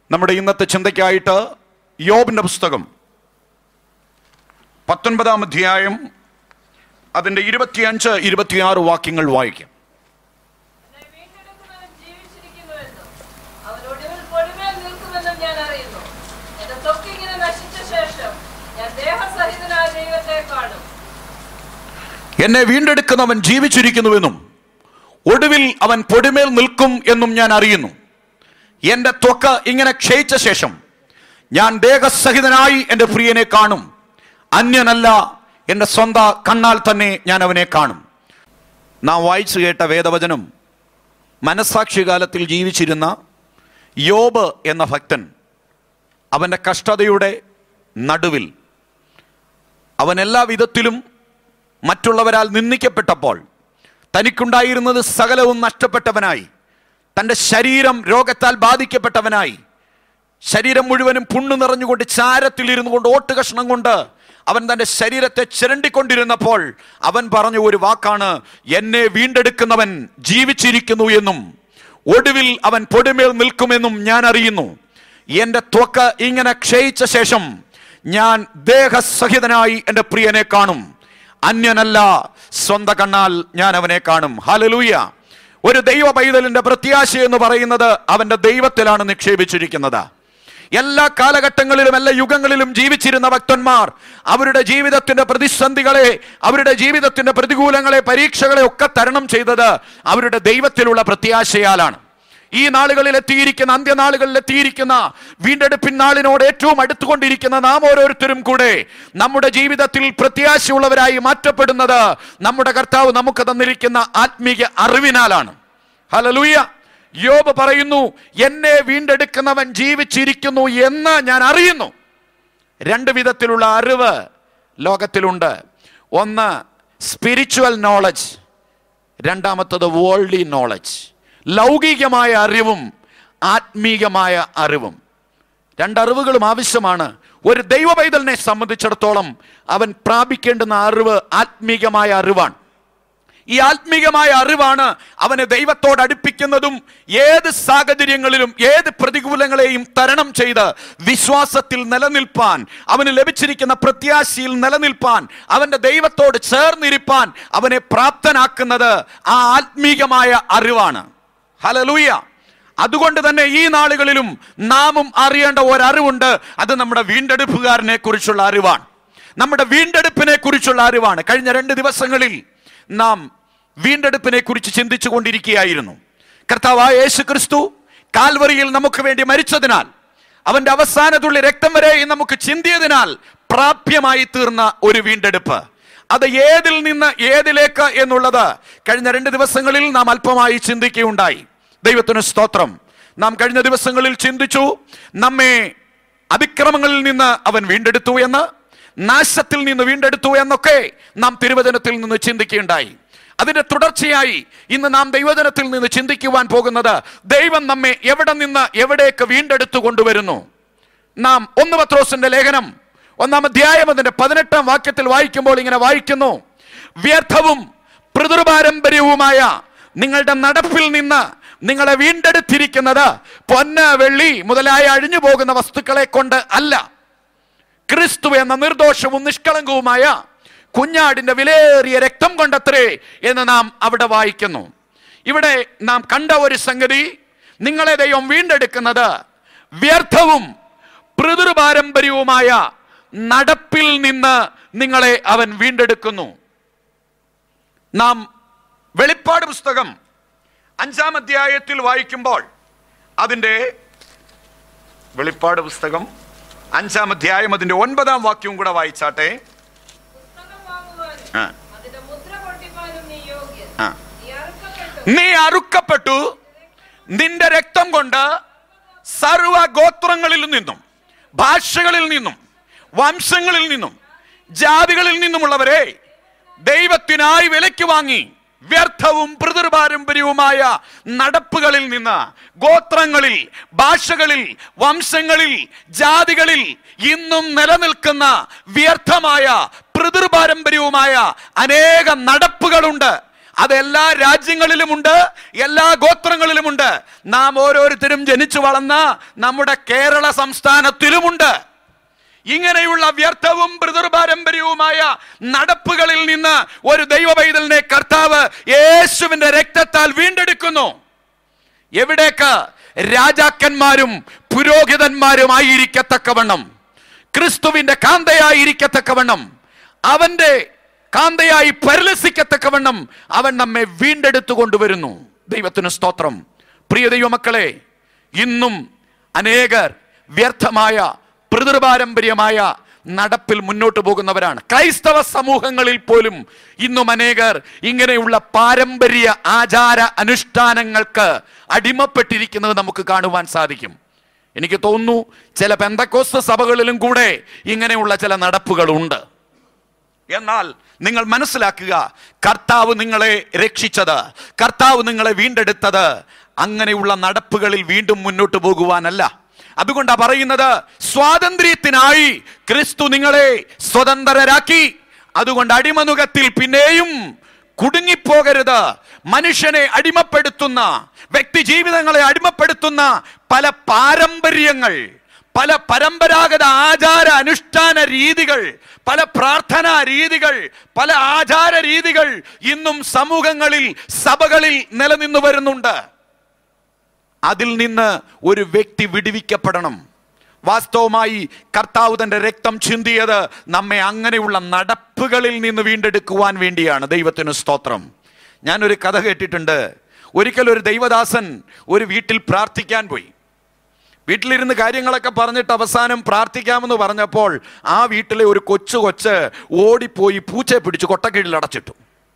നമ്മുടെ ഇന്നത്തെ ചിന്തയ്ക്കായിട്ട് യോബിന്റെ പുസ്തകം പത്തൊൻപതാം അധ്യായം അതിൻ്റെ ഇരുപത്തിയഞ്ച് ഇരുപത്തിയാറ് വാക്യങ്ങൾ വായിക്കാം എന്നെ വീണ്ടെടുക്കുന്നവൻ ജീവിച്ചിരിക്കുന്നുവെന്നും അവൻ ഒടുവിൽ പൊടിമേൽ നിൽക്കുമെന്നും ഞാൻ അറിയുന്നു എന്റെ ത്വക്കിങ്ങനെ നശിച്ച ശേഷം ഞാൻ ദേഹസഹിതനായ ദൈവത്തെ കാണും എന്നെ വീണ്ടെടുക്കുന്നവൻ ജീവിച്ചിരിക്കുന്നുവെന്നും ഒടുവിൽ അവൻ പൊടിമേൽ നിൽക്കും എന്നും ഞാൻ അറിയുന്നു എൻ്റെ ത്വക്ക് ഇങ്ങനെ ക്ഷയിച്ച ശേഷം ഞാൻ ദേഹസഹിതനായി എൻ്റെ പ്രിയനെ കാണും അന്യനല്ല എൻ്റെ സ്വന്ത കണ്ണാൽ തന്നെ ഞാൻ അവനെ കാണും നാം വായിച്ചു കേട്ട വേദവചനം മനസാക്ഷി കാലത്തിൽ ജീവിച്ചിരുന്ന യോബ് എന്ന ഭക്തൻ അവൻ്റെ കഷ്ടതയുടെ നടുവിൽ അവൻ എല്ലാ വിധത്തിലും മറ്റുള്ളവരാൽ നിന്ദിക്കപ്പെട്ടപ്പോൾ തനിക്കുണ്ടായിരുന്നത് സകലവും നഷ്ടപ്പെട്ടവനായി തൻ്റെ ശരീരം രോഗത്താൽ ബാധിക്കപ്പെട്ടവനായി ശരീരം മുഴുവനും പുണ്ണു നിറഞ്ഞുകൊണ്ട് ചാരത്തിലിരുന്നു കൊണ്ട് ഓട്ട് കഷ്ണം കൊണ്ട് അവൻ തൻ്റെ ശരീരത്തെ ചിരണ്ടിക്കൊണ്ടിരുന്നപ്പോൾ അവൻ പറഞ്ഞ ഒരു വാക്കാണ് എന്നെ വീണ്ടെടുക്കുന്നവൻ ജീവിച്ചിരിക്കുന്നു എന്നും ഒടുവിൽ അവൻ പൊടിമേൽ നിൽക്കുമെന്നും ഞാൻ അറിയുന്നു എൻ്റെ ത്വക്ക് ഇങ്ങനെ ക്ഷയിച്ച ശേഷം ഞാൻ ദേഹസഹിതനായി എൻ്റെ പ്രിയനെ കാണും അന്യനല്ല സ്വന്ത കണ്ണാൽ ഞാൻ അവനെ കാണും ഹലലൂയ ഒരു ദൈവ പൈതലിന്റെ പ്രത്യാശ എന്ന് പറയുന്നത് അവന്റെ ദൈവത്തിലാണ് നിക്ഷേപിച്ചിരിക്കുന്നത് എല്ലാ കാലഘട്ടങ്ങളിലും എല്ലാ യുഗങ്ങളിലും ജീവിച്ചിരുന്ന ഭക്തന്മാർ അവരുടെ ജീവിതത്തിന്റെ പ്രതിസന്ധികളെ അവരുടെ ജീവിതത്തിന്റെ പ്രതികൂലങ്ങളെ പരീക്ഷകളെ ഒക്കെ തരണം ചെയ്തത് അവരുടെ ദൈവത്തിലുള്ള പ്രത്യാശയാലാണ് ഈ നാളുകളിൽ എത്തിയിരിക്കുന്ന അന്ത്യനാളുകളിൽ എത്തിയിരിക്കുന്ന വീണ്ടെടുപ്പിൻ നാളിനോട് ഏറ്റവും അടുത്തുകൊണ്ടിരിക്കുന്ന നാം ഓരോരുത്തരും കൂടെ നമ്മുടെ ജീവിതത്തിൽ പ്രത്യാശയുള്ളവരായി മാറ്റപ്പെടുന്നത് നമ്മുടെ കർത്താവ് നമുക്ക് തന്നിരിക്കുന്ന ആത്മീയ അറിവിനാലാണ് ഹലലൂയ യോബ് പറയുന്നു എന്നെ വീണ്ടെടുക്കുന്നവൻ ജീവിച്ചിരിക്കുന്നു എന്ന് ഞാൻ അറിയുന്നു രണ്ട് വിധത്തിലുള്ള അറിവ് ലോകത്തിലുണ്ട് ഒന്ന് സ്പിരിച്വൽ നോളജ് രണ്ടാമത്തത് വേൾഡി നോളജ് ലൗകികമായ അറിവും ആത്മീകമായ അറിവും രണ്ടറിവുകളും ആവശ്യമാണ് ഒരു ദൈവ പൈതലിനെ സംബന്ധിച്ചിടത്തോളം അവൻ പ്രാപിക്കേണ്ടുന്ന അറിവ് ആത്മീകമായ അറിവാണ് ഈ ആത്മീകമായ അറിവാണ് അവനെ ദൈവത്തോട് അടുപ്പിക്കുന്നതും ഏത് സാഹചര്യങ്ങളിലും ഏത് പ്രതികൂലങ്ങളെയും തരണം ചെയ്ത് വിശ്വാസത്തിൽ നിലനിൽപ്പാൻ അവന് ലഭിച്ചിരിക്കുന്ന പ്രത്യാശയിൽ നിലനിൽപ്പാൻ അവന്റെ ദൈവത്തോട് ചേർന്നിരിപ്പാൻ അവനെ പ്രാപ്തനാക്കുന്നത് ആ ആത്മീകമായ അറിവാണ് ഹലലൂയ അതുകൊണ്ട് തന്നെ ഈ നാളുകളിലും നാമും അറിയേണ്ട ഒരറിവുണ്ട് അത് നമ്മുടെ വീണ്ടെടുപ്പുകാരനെ കുറിച്ചുള്ള അറിവാണ് നമ്മുടെ വീണ്ടെടുപ്പിനെ കുറിച്ചുള്ള അറിവാണ് കഴിഞ്ഞ രണ്ട് ദിവസങ്ങളിൽ നാം വീണ്ടെടുപ്പിനെ കുറിച്ച് ചിന്തിച്ചു കൊണ്ടിരിക്കുകയായിരുന്നു കർത്താവായ യേശു ക്രിസ്തു കാൽവറിയിൽ നമുക്ക് വേണ്ടി മരിച്ചതിനാൽ അവന്റെ അവസാനത്തുള്ളി രക്തം വരെയും നമുക്ക് ചിന്തിയതിനാൽ പ്രാപ്യമായി തീർന്ന ഒരു വീണ്ടെടുപ്പ് അത് ഏതിൽ നിന്ന് ഏതിലേക്ക് എന്നുള്ളത് കഴിഞ്ഞ രണ്ട് ദിവസങ്ങളിൽ നാം അല്പമായി ചിന്തിക്കുകയുണ്ടായി ദൈവത്തിന് സ്തോത്രം നാം കഴിഞ്ഞ ദിവസങ്ങളിൽ ചിന്തിച്ചു നമ്മെ അതിക്രമങ്ങളിൽ നിന്ന് അവൻ വീണ്ടെടുത്തു എന്ന് നാശത്തിൽ നിന്ന് വീണ്ടെടുത്തു എന്നൊക്കെ നാം തിരുവചനത്തിൽ നിന്ന് ചിന്തിക്കുകയുണ്ടായി അതിന്റെ തുടർച്ചയായി ഇന്ന് നാം ദൈവജനത്തിൽ നിന്ന് ചിന്തിക്കുവാൻ പോകുന്നത് ദൈവം നമ്മെ എവിടെ നിന്ന് എവിടേക്ക് വീണ്ടെടുത്തു കൊണ്ടുവരുന്നു നാം ഒന്ന് പത്രോസിന്റെ ലേഖനം ഒന്നാം അധ്യായം അതിന്റെ പതിനെട്ടാം വാക്യത്തിൽ വായിക്കുമ്പോൾ ഇങ്ങനെ വായിക്കുന്നു വ്യർത്ഥവും പിതൃപാരമ്പര്യവുമായ നിങ്ങളുടെ നടപ്പിൽ നിന്ന് നിങ്ങളെ വീണ്ടെടുത്തിരിക്കുന്നത് പൊന്ന് വെള്ളി മുതലായ അഴിഞ്ഞു പോകുന്ന വസ്തുക്കളെ കൊണ്ട് അല്ല ക്രിസ്തു എന്ന നിർദോഷവും നിഷ്കളങ്കവുമായ കുഞ്ഞാടിന്റെ വിലയേറിയ രക്തം കൊണ്ടത്രേ എന്ന് നാം അവിടെ വായിക്കുന്നു ഇവിടെ നാം കണ്ട ഒരു സംഗതി നിങ്ങളെ ദൈവം വീണ്ടെടുക്കുന്നത് വ്യർത്ഥവും പിതൃപാരമ്പര്യവുമായ നടപ്പിൽ നിന്ന് നിങ്ങളെ അവൻ വീണ്ടെടുക്കുന്നു നാം വെളിപ്പാട് പുസ്തകം അഞ്ചാം അധ്യായത്തിൽ വായിക്കുമ്പോൾ അതിൻ്റെ വെളിപ്പാട് പുസ്തകം അഞ്ചാം അധ്യായം അതിന്റെ ഒൻപതാം വാക്യവും കൂടെ വായിച്ചാട്ടെ പുസ്തകം വാങ്ങുവാനും ആ. അതിന്റെ മുദ്ര പൊട്ടിപ്പാനും നീ യോഗ്യൻ ആ. നീ അറുക്കപ്പെട്ടു നീ അറുക്കപ്പെട്ടു നിന്റെ രക്തം കൊണ്ട് സർവ ഗോത്രങ്ങളിൽ നിന്നും ഭാഷകളിൽ നിന്നും വംശങ്ങളിൽ നിന്നും ജാതികളിൽ നിന്നുമുള്ളവരെ ദൈവത്തിനായി വിലയ്ക്ക് വാങ്ങി വ്യർത്ഥവും പിതൃപാരമ്പര്യവുമായ നടപ്പുകളിൽ നിന്ന് ഗോത്രങ്ങളിൽ ഭാഷകളിൽ വംശങ്ങളിൽ ജാതികളിൽ ഇന്നും നിലനിൽക്കുന്ന വ്യർത്ഥമായ പിതൃപാരമ്പര്യവുമായ അനേകം നടപ്പുകളുണ്ട് അതെല്ലാ രാജ്യങ്ങളിലുമുണ്ട് എല്ലാ ഗോത്രങ്ങളിലുമുണ്ട് നാം ഓരോരുത്തരും ജനിച്ചു വളർന്ന നമ്മുടെ കേരള സംസ്ഥാനത്തിലുമുണ്ട് ഇങ്ങനെയുള്ള വ്യർത്ഥവും പിതൃപാരമ്പര്യവുമായ നടപ്പുകളിൽ നിന്ന് ഒരു ദൈവ പൈതലിനെ കർത്താവ് യേശുവിന്റെ രക്തത്താൽ വീണ്ടെടുക്കുന്നു എവിടേക്ക് രാജാക്കന്മാരും പുരോഹിതന്മാരുമായിരിക്കത്തക്കവണ്ണം ക്രിസ്തുവിന്റെ കാന്തയായിരിക്കത്തക്കവണ്ണം അവന്റെ കാന്തയായി പരിലസിക്കത്തക്കവണ്ണം അവൻ നമ്മെ വീണ്ടെടുത്തു കൊണ്ടുവരുന്നു ദൈവത്തിന് സ്തോത്രം പ്രിയ ദൈവമക്കളെ ഇന്നും അനേകർ വ്യർത്ഥമായ പിതൃപാരമ്പര്യമായ നടപ്പിൽ മുന്നോട്ട് പോകുന്നവരാണ് ക്രൈസ്തവ സമൂഹങ്ങളിൽ പോലും ഇന്നും അനേകർ ഇങ്ങനെയുള്ള പാരമ്പര്യ ആചാര അനുഷ്ഠാനങ്ങൾക്ക് അടിമപ്പെട്ടിരിക്കുന്നത് നമുക്ക് കാണുവാൻ സാധിക്കും എനിക്ക് തോന്നുന്നു ചില പെന്തക്കോസ്ത സഭകളിലും കൂടെ ഇങ്ങനെയുള്ള ചില നടപ്പുകളുണ്ട് എന്നാൽ നിങ്ങൾ മനസ്സിലാക്കുക കർത്താവ് നിങ്ങളെ രക്ഷിച്ചത് കർത്താവ് നിങ്ങളെ വീണ്ടെടുത്തത് അങ്ങനെയുള്ള നടപ്പുകളിൽ വീണ്ടും മുന്നോട്ട് പോകുവാനല്ല അതുകൊണ്ടാ പറയുന്നത് സ്വാതന്ത്ര്യത്തിനായി ക്രിസ്തു നിങ്ങളെ സ്വതന്ത്രരാക്കി അതുകൊണ്ട് അടിമനുഖത്തിൽ പിന്നെയും കുടുങ്ങിപ്പോകരുത് മനുഷ്യനെ അടിമപ്പെടുത്തുന്ന വ്യക്തി ജീവിതങ്ങളെ അടിമപ്പെടുത്തുന്ന പല പാരമ്പര്യങ്ങൾ പല പരമ്പരാഗത ആചാര അനുഷ്ഠാന രീതികൾ പല പ്രാർത്ഥനാ രീതികൾ പല ആചാര രീതികൾ ഇന്നും സമൂഹങ്ങളിൽ സഭകളിൽ നിലനിന്നു വരുന്നുണ്ട് അതിൽ നിന്ന് ഒരു വ്യക്തി വിടുവിക്കപ്പെടണം വാസ്തവമായി കർത്താവ് തന്റെ രക്തം ചിന്തിയത് നമ്മെ അങ്ങനെയുള്ള നടപ്പുകളിൽ നിന്ന് വീണ്ടെടുക്കുവാൻ വേണ്ടിയാണ് ദൈവത്തിന് സ്തോത്രം ഞാനൊരു കഥ കേട്ടിട്ടുണ്ട് ഒരിക്കൽ ഒരു ദൈവദാസൻ ഒരു വീട്ടിൽ പ്രാർത്ഥിക്കാൻ പോയി വീട്ടിലിരുന്ന് കാര്യങ്ങളൊക്കെ പറഞ്ഞിട്ട് അവസാനം പ്രാർത്ഥിക്കാമെന്ന് പറഞ്ഞപ്പോൾ ആ വീട്ടിലെ ഒരു കൊച്ചു കൊച്ച് ഓടിപ്പോയി പൂച്ചയെ പിടിച്ച് കൊട്ടക്കീഴിൽ അടച്ചിട്ടു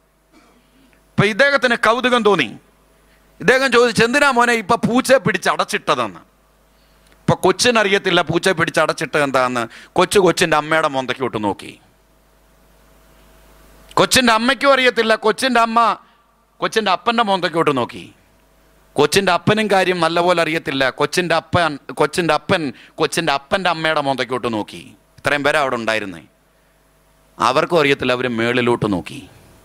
ഇപ്പൊ ഇദ്ദേഹത്തിന് കൗതുകം തോന്നി ഇദ്ദേഹം ചോദിച്ചു എന്തിനാ മോനെ ഇപ്പൊ പൂച്ചയെ പിടിച്ച് അടച്ചിട്ടതെന്ന് ഇപ്പൊ കൊച്ചിനറിയത്തില്ല പൂച്ചയെ പിടിച്ച് അടച്ചിട്ടത് എന്താന്ന് കൊച്ചു കൊച്ചിന്റെ അമ്മയുടെ മോന്തയ്ക്കോട്ട് നോക്കി കൊച്ചിന്റെ അമ്മയ്ക്കും അറിയത്തില്ല കൊച്ചിന്റെ അമ്മ കൊച്ചിന്റെ അപ്പന്റെ മോന്തയ്ക്കോട്ട് നോക്കി കൊച്ചിന്റെ അപ്പനും കാര്യം നല്ലപോലെ അറിയത്തില്ല കൊച്ചിന്റെ അപ്പൻ കൊച്ചിന്റെ അപ്പൻ കൊച്ചിന്റെ അപ്പന്റെ അമ്മയുടെ മോന്തയ്ക്കോട്ട് നോക്കി ഇത്രയും പേരെ അവിടെ ഉണ്ടായിരുന്നേ അവർക്കും അറിയത്തില്ല അവർ മേളിലോട്ട് നോക്കി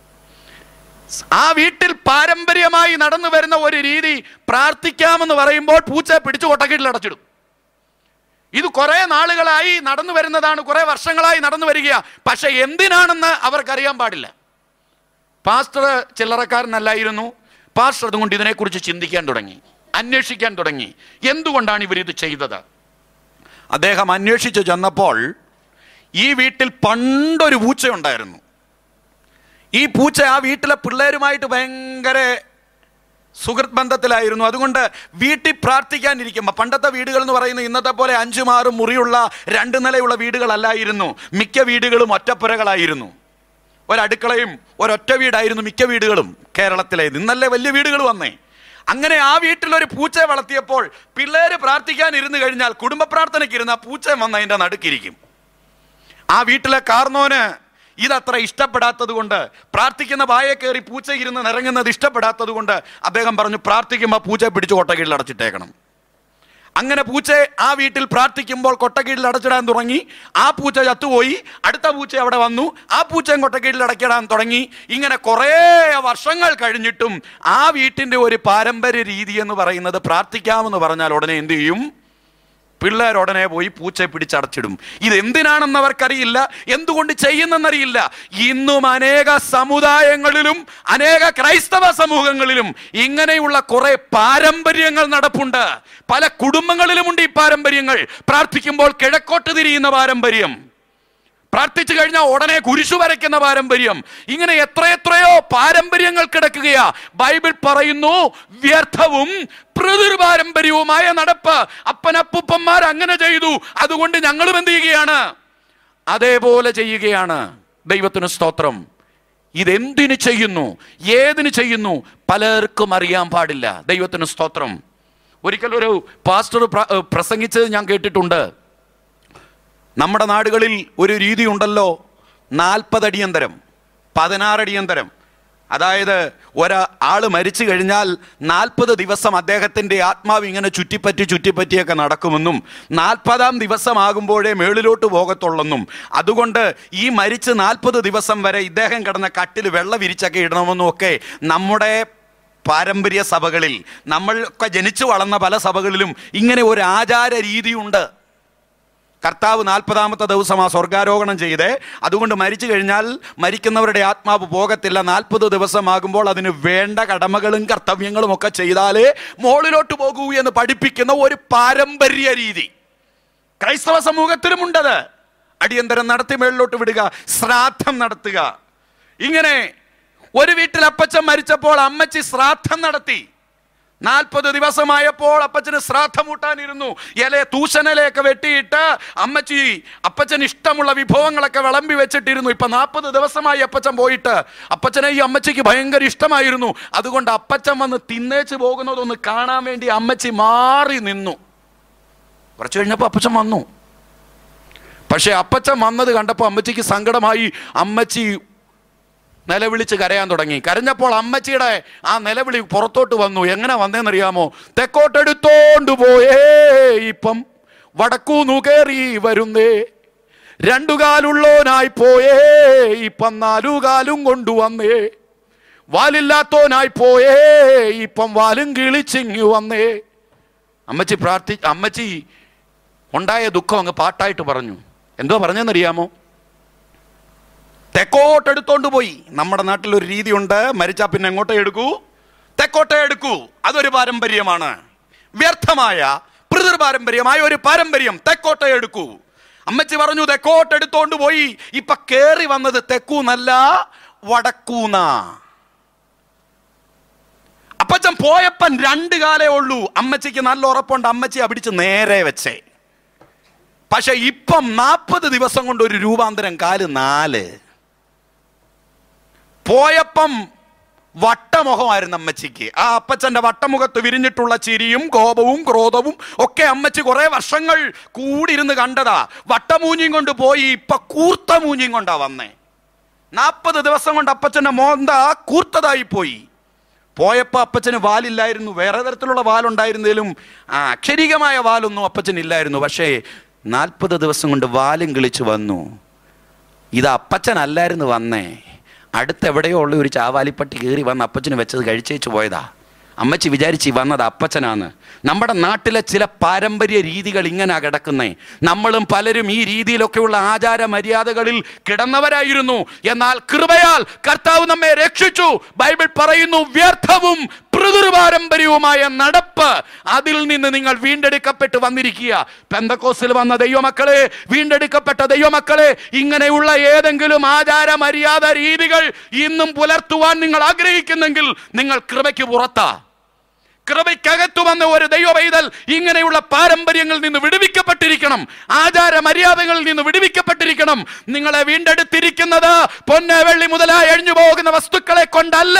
ആ വീട്ടിൽ പാരമ്പര്യമായി നടന്നു വരുന്ന ഒരു രീതി പ്രാർത്ഥിക്കാമെന്ന് പറയുമ്പോൾ പൂച്ച പിടിച്ചു കൊട്ടക്കീട്ടിൽ അടച്ചിടും ഇത് കുറെ നാളുകളായി നടന്നു വരുന്നതാണ് കുറെ വർഷങ്ങളായി നടന്നു വരിക പക്ഷെ എന്തിനാണെന്ന് അവർക്കറിയാൻ പാടില്ല പാസ്റ്റർ ചില്ലറക്കാരനല്ലായിരുന്നു പാസ്റ്റർ അതുകൊണ്ട് ഇതിനെക്കുറിച്ച് ചിന്തിക്കാൻ തുടങ്ങി അന്വേഷിക്കാൻ തുടങ്ങി എന്തുകൊണ്ടാണ് ഇവർ ഇത് ചെയ്തത് അദ്ദേഹം അന്വേഷിച്ച് ചെന്നപ്പോൾ ഈ വീട്ടിൽ പണ്ടൊരു പൂച്ച ഉണ്ടായിരുന്നു ഈ പൂച്ച ആ വീട്ടിലെ പിള്ളേരുമായിട്ട് ഭയങ്കര സുഹൃത്ത് ബന്ധത്തിലായിരുന്നു അതുകൊണ്ട് വീട്ടിൽ പ്രാർത്ഥിക്കാനിരിക്കുമ്പോൾ പണ്ടത്തെ വീടുകൾ എന്ന് പറയുന്നത് ഇന്നത്തെ പോലെ അഞ്ചും ആറും മുറിയുള്ള രണ്ട് നിലയുള്ള വീടുകളല്ലായിരുന്നു മിക്ക വീടുകളും ഒറ്റപ്പുരകളായിരുന്നു ഒരടുക്കളയും ഒരൊറ്റ വീടായിരുന്നു മിക്ക വീടുകളും കേരളത്തിലെ ഇന്നല്ലേ വലിയ വീടുകൾ വന്നേ അങ്ങനെ ആ വീട്ടിൽ ഒരു പൂച്ചയെ വളർത്തിയപ്പോൾ പിള്ളേര് പ്രാർത്ഥിക്കാൻ ഇരുന്ന് കഴിഞ്ഞാൽ കുടുംബ പ്രാർത്ഥനയ്ക്ക് ഇരുന്ന പൂച്ച വന്ന് അതിന്റെ നടുക്കിരിക്കും ആ വീട്ടിലെ കാർന്നോന് ഇതത്ര ഇഷ്ടപ്പെടാത്തത് കൊണ്ട് പ്രാർത്ഥിക്കുന്ന വായ കയറി പൂച്ച ഇരുന്ന് നിറങ്ങുന്നത് ഇഷ്ടപ്പെടാത്തത് കൊണ്ട് അദ്ദേഹം പറഞ്ഞു പ്രാർത്ഥിക്കുമ്പോൾ പൂച്ചയെ പിടിച്ച് കൊട്ടകീഴിൽ അടച്ചിട്ടേക്കണം അങ്ങനെ പൂച്ചയെ ആ വീട്ടിൽ പ്രാർത്ഥിക്കുമ്പോൾ കൊട്ടക്കീഴിൽ അടച്ചിടാൻ തുടങ്ങി ആ പൂച്ച ചത്തുപോയി അടുത്ത പൂച്ച അവിടെ വന്നു ആ പൂച്ചയും കൊട്ടക്കീഴിൽ അടയ്ക്കിടാൻ തുടങ്ങി ഇങ്ങനെ കുറേ വർഷങ്ങൾ കഴിഞ്ഞിട്ടും ആ വീട്ടിന്റെ ഒരു പാരമ്പര്യ രീതി എന്ന് പറയുന്നത് പ്രാർത്ഥിക്കാമെന്ന് പറഞ്ഞാൽ ഉടനെ എന്ത് ചെയ്യും പിള്ളേർ ഉടനെ പോയി പൂച്ചയെ പിടിച്ചടച്ചിടും ഇത് എന്തിനാണെന്ന് അവർക്കറിയില്ല എന്തുകൊണ്ട് ചെയ്യുന്നെന്നറിയില്ല ഇന്നും അനേക സമുദായങ്ങളിലും അനേക ക്രൈസ്തവ സമൂഹങ്ങളിലും ഇങ്ങനെയുള്ള കുറെ പാരമ്പര്യങ്ങൾ നടപ്പുണ്ട് പല കുടുംബങ്ങളിലുമുണ്ട് ഈ പാരമ്പര്യങ്ങൾ പ്രാർത്ഥിക്കുമ്പോൾ കിഴക്കോട്ട് തിരിയുന്ന പാരമ്പര്യം പ്രാർത്ഥിച്ചു കഴിഞ്ഞാൽ ഉടനെ കുരിശു വരയ്ക്കുന്ന പാരമ്പര്യം ഇങ്ങനെ എത്രയെത്രയോ പാരമ്പര്യങ്ങൾ കിടക്കുകയാ ബൈബിൾ പറയുന്നു വ്യർത്ഥവും പാരമ്പര്യവുമായ നടപ്പ് അപ്പനപ്പൂപ്പന്മാർ അങ്ങനെ ചെയ്തു അതുകൊണ്ട് ഞങ്ങളും എന്ത് ചെയ്യുകയാണ് അതേപോലെ ചെയ്യുകയാണ് ദൈവത്തിന് സ്തോത്രം ഇതെന്തിന് ചെയ്യുന്നു ഏതിന് ചെയ്യുന്നു പലർക്കും അറിയാൻ പാടില്ല ദൈവത്തിന് സ്തോത്രം ഒരിക്കൽ ഒരു പാസ്റ്റർ പ്ര- ഏഹ് പ്രസംഗിച്ചത് ഞാൻ കേട്ടിട്ടുണ്ട് നമ്മുടെ നാടുകളിൽ ഒരു രീതി ഉണ്ടല്ലോ നാൽപ്പതടിയന്തരം പതിനാറടിയന്തരം അതായത് ഒരാള് മരിച്ചു കഴിഞ്ഞാൽ നാൽപ്പത് ദിവസം അദ്ദേഹത്തിന്റെ ആത്മാവ് ഇങ്ങനെ ചുറ്റിപ്പറ്റി ചുറ്റിപ്പറ്റിയൊക്കെ നടക്കുമെന്നും നാൽപ്പതാം ദിവസമാകുമ്പോഴേ മേളിലോട്ട് പോകത്തുള്ളെന്നും അതുകൊണ്ട് ഈ മരിച്ച് നാൽപ്പത് ദിവസം വരെ ഇദ്ദേഹം കിടന്ന കട്ടിൽ വെള്ള വിരിച്ചൊക്കെ ഇടണമെന്നും ഒക്കെ നമ്മുടെ പാരമ്പര്യ സഭകളിൽ നമ്മളൊക്കെ ജനിച്ചു വളർന്ന പല സഭകളിലും ഇങ്ങനെ ഒരു ആചാര രീതിയുണ്ട് കർത്താവ് നാൽപ്പതാമത്തെ ദിവസം ആ സ്വർഗാരോഹണം ചെയ്ത് അതുകൊണ്ട് മരിച്ചു കഴിഞ്ഞാൽ മരിക്കുന്നവരുടെ ആത്മാവ് പോകത്തില്ല നാൽപ്പത് ദിവസമാകുമ്പോൾ അതിന് വേണ്ട കടമകളും കർത്തവ്യങ്ങളും ഒക്കെ ചെയ്താലേ മുകളിലോട്ട് പോകൂ എന്ന് പഠിപ്പിക്കുന്ന ഒരു പാരമ്പര്യ രീതി ക്രൈസ്തവ സമൂഹത്തിലുമുണ്ടത് അടിയന്തരം നടത്തി മേളിലോട്ട് വിടുക ശ്രാദ്ധം നടത്തുക ഇങ്ങനെ ഒരു വീട്ടിൽ അപ്പച്ചൻ മരിച്ചപ്പോൾ അമ്മച്ചി ശ്രാദ്ധം നടത്തി നാൽപ്പത് ദിവസമായപ്പോൾ അപ്പച്ചന് ശ്രാദ്ധം കൂട്ടാനിരുന്നു ഇല തൂശനിലയൊക്കെ വെട്ടിയിട്ട് അമ്മച്ചി അപ്പച്ചൻ ഇഷ്ടമുള്ള വിഭവങ്ങളൊക്കെ വിളമ്പി വെച്ചിട്ടിരുന്നു ഇപ്പൊ നാൽപ്പത് ദിവസമായി അപ്പച്ചൻ പോയിട്ട് അപ്പച്ചനെ ഈ അമ്മച്ചിക്ക് ഭയങ്കര ഇഷ്ടമായിരുന്നു അതുകൊണ്ട് അപ്പച്ചൻ വന്ന് തിന്നേച്ച് പോകുന്നതൊന്ന് കാണാൻ വേണ്ടി അമ്മച്ചി മാറി നിന്നു കുറച്ച് കഴിഞ്ഞപ്പോൾ അപ്പച്ചൻ വന്നു പക്ഷെ അപ്പച്ചൻ വന്നത് കണ്ടപ്പോൾ അമ്മച്ചിക്ക് സങ്കടമായി അമ്മച്ചി നിലവിളിച്ച് കരയാൻ തുടങ്ങി കരഞ്ഞപ്പോൾ അമ്മച്ചിയുടെ ആ നിലവിളി പുറത്തോട്ട് വന്നു എങ്ങനെ വന്നേന്നറിയാമോ തെക്കോട്ടെടുത്തോണ്ട് പോയേ ഇപ്പം വടക്കൂന്നു കയറി വരുന്നേ രണ്ടുകാലുള്ളോനായി പോയേ ഇപ്പം നാലുകാലും കൊണ്ടുവന്നേ വാലില്ലാത്തോനായി പോയേ ഇപ്പം വാലും കിളിച്ചിങ്ങി വന്നേ അമ്മച്ചി പ്രാർത്ഥി അമ്മച്ചി ഉണ്ടായ ദുഃഖം അങ്ങ് പാട്ടായിട്ട് പറഞ്ഞു എന്തോ പറഞ്ഞെന്നറിയാമോ തെക്കോട്ടെടുത്തോണ്ട് പോയി നമ്മുടെ നാട്ടിൽ ഒരു രീതിയുണ്ട് മരിച്ചാ പിന്നെ എങ്ങോട്ടേ എടുക്കൂ തെക്കോട്ടേ എടുക്കൂ അതൊരു പാരമ്പര്യമാണ് വ്യർത്ഥമായ പിതൃ പാരമ്പര്യമായ ഒരു പാരമ്പര്യം തെക്കോട്ടേ എടുക്കൂ അമ്മച്ചി പറഞ്ഞു തെക്കോട്ടെടുത്തോണ്ട് പോയി ഇപ്പൊ കേറി വന്നത് തെക്കൂന്നല്ല വടക്കൂന്ന അപ്പച്ചൻ പോയപ്പൻ രണ്ട് കാലേ ഉള്ളൂ അമ്മച്ചിക്ക് നല്ല ഉറപ്പുണ്ട് അമ്മച്ചി അപിടിച്ച് നേരെ വെച്ചേ പക്ഷെ ഇപ്പം നാൽപ്പത് ദിവസം കൊണ്ട് ഒരു രൂപാന്തരം കാല് നാല് പോയപ്പം വട്ടമുഖമായിരുന്നു അമ്മച്ചിക്ക് ആ അപ്പച്ചന്റെ വട്ടമുഖത്ത് വിരിഞ്ഞിട്ടുള്ള ചിരിയും കോപവും ക്രോധവും ഒക്കെ അമ്മച്ചി കുറെ വർഷങ്ങൾ കൂടിയിരുന്ന് കണ്ടതാ വട്ടമൂഞ്ഞിയും കൊണ്ട് പോയി ഇപ്പൊ കൂർത്ത മൂഞ്ഞിയും കൊണ്ടാ വന്നേ നാൽപ്പത് ദിവസം കൊണ്ട് അപ്പച്ചന്റെ മോന്ത കൂർത്തതായി പോയി പോയപ്പോൾ അപ്പച്ചന് വാലില്ലായിരുന്നു വേറെ തരത്തിലുള്ള വാലുണ്ടായിരുന്നതിലും ആ അക്ഷരികമായ വാലൊന്നും അപ്പച്ചൻ ഇല്ലായിരുന്നു പക്ഷേ നാൽപ്പത് ദിവസം കൊണ്ട് വാലും കിളിച്ചു വന്നു ഇത് അപ്പച്ചനല്ലായിരുന്നു വന്നേ അടുത്തെവിടെയോ ഉള്ള ഒരു ചാവാലിപ്പട്ടി കയറി വന്ന് അപ്പച്ചന് വെച്ചത് കഴിച്ചേച്ച് പോയതാ അമ്മച്ചി വിചാരിച്ച് ഈ വന്നത് അപ്പച്ചനാണ് നമ്മുടെ നാട്ടിലെ ചില പാരമ്പര്യ രീതികൾ ഇങ്ങനെ കിടക്കുന്നേ നമ്മളും പലരും ഈ രീതിയിലൊക്കെയുള്ള ആചാര മര്യാദകളിൽ കിടന്നവരായിരുന്നു എന്നാൽ കൃപയാൽ കർത്താവ് നമ്മെ രക്ഷിച്ചു ബൈബിൾ പറയുന്നു വ്യർത്ഥവും പാരമ്പര്യവുമായ നടപ്പ് അതിൽ നിന്ന് നിങ്ങൾ വീണ്ടെടുക്കപ്പെട്ട് വന്നിരിക്കുക പെന്തക്കോസിൽ വന്ന ദൈവമക്കളെ വീണ്ടെടുക്കപ്പെട്ട ദൈവമക്കളെ ഇങ്ങനെയുള്ള ഏതെങ്കിലും ആചാര മര്യാദ രീതികൾ ഇന്നും പുലർത്തുവാൻ നിങ്ങൾ ആഗ്രഹിക്കുന്നെങ്കിൽ നിങ്ങൾ കൃപയ്ക്ക് പുറത്താ കൃപയ്ക്കകത്തു വന്ന ഒരു ദൈവ പൈതൽ ഇങ്ങനെയുള്ള പാരമ്പര്യങ്ങളിൽ നിന്ന് വിടുവിക്കപ്പെട്ടിരിക്കണം ആചാര മര്യാദകളിൽ നിന്ന് വിടുവിക്കപ്പെട്ടിരിക്കണം നിങ്ങളെ വീണ്ടെടുത്തിരിക്കുന്നത് പൊന്ന വെള്ളി മുതലായി അഴിഞ്ഞു പോകുന്ന വസ്തുക്കളെ കൊണ്ടല്ല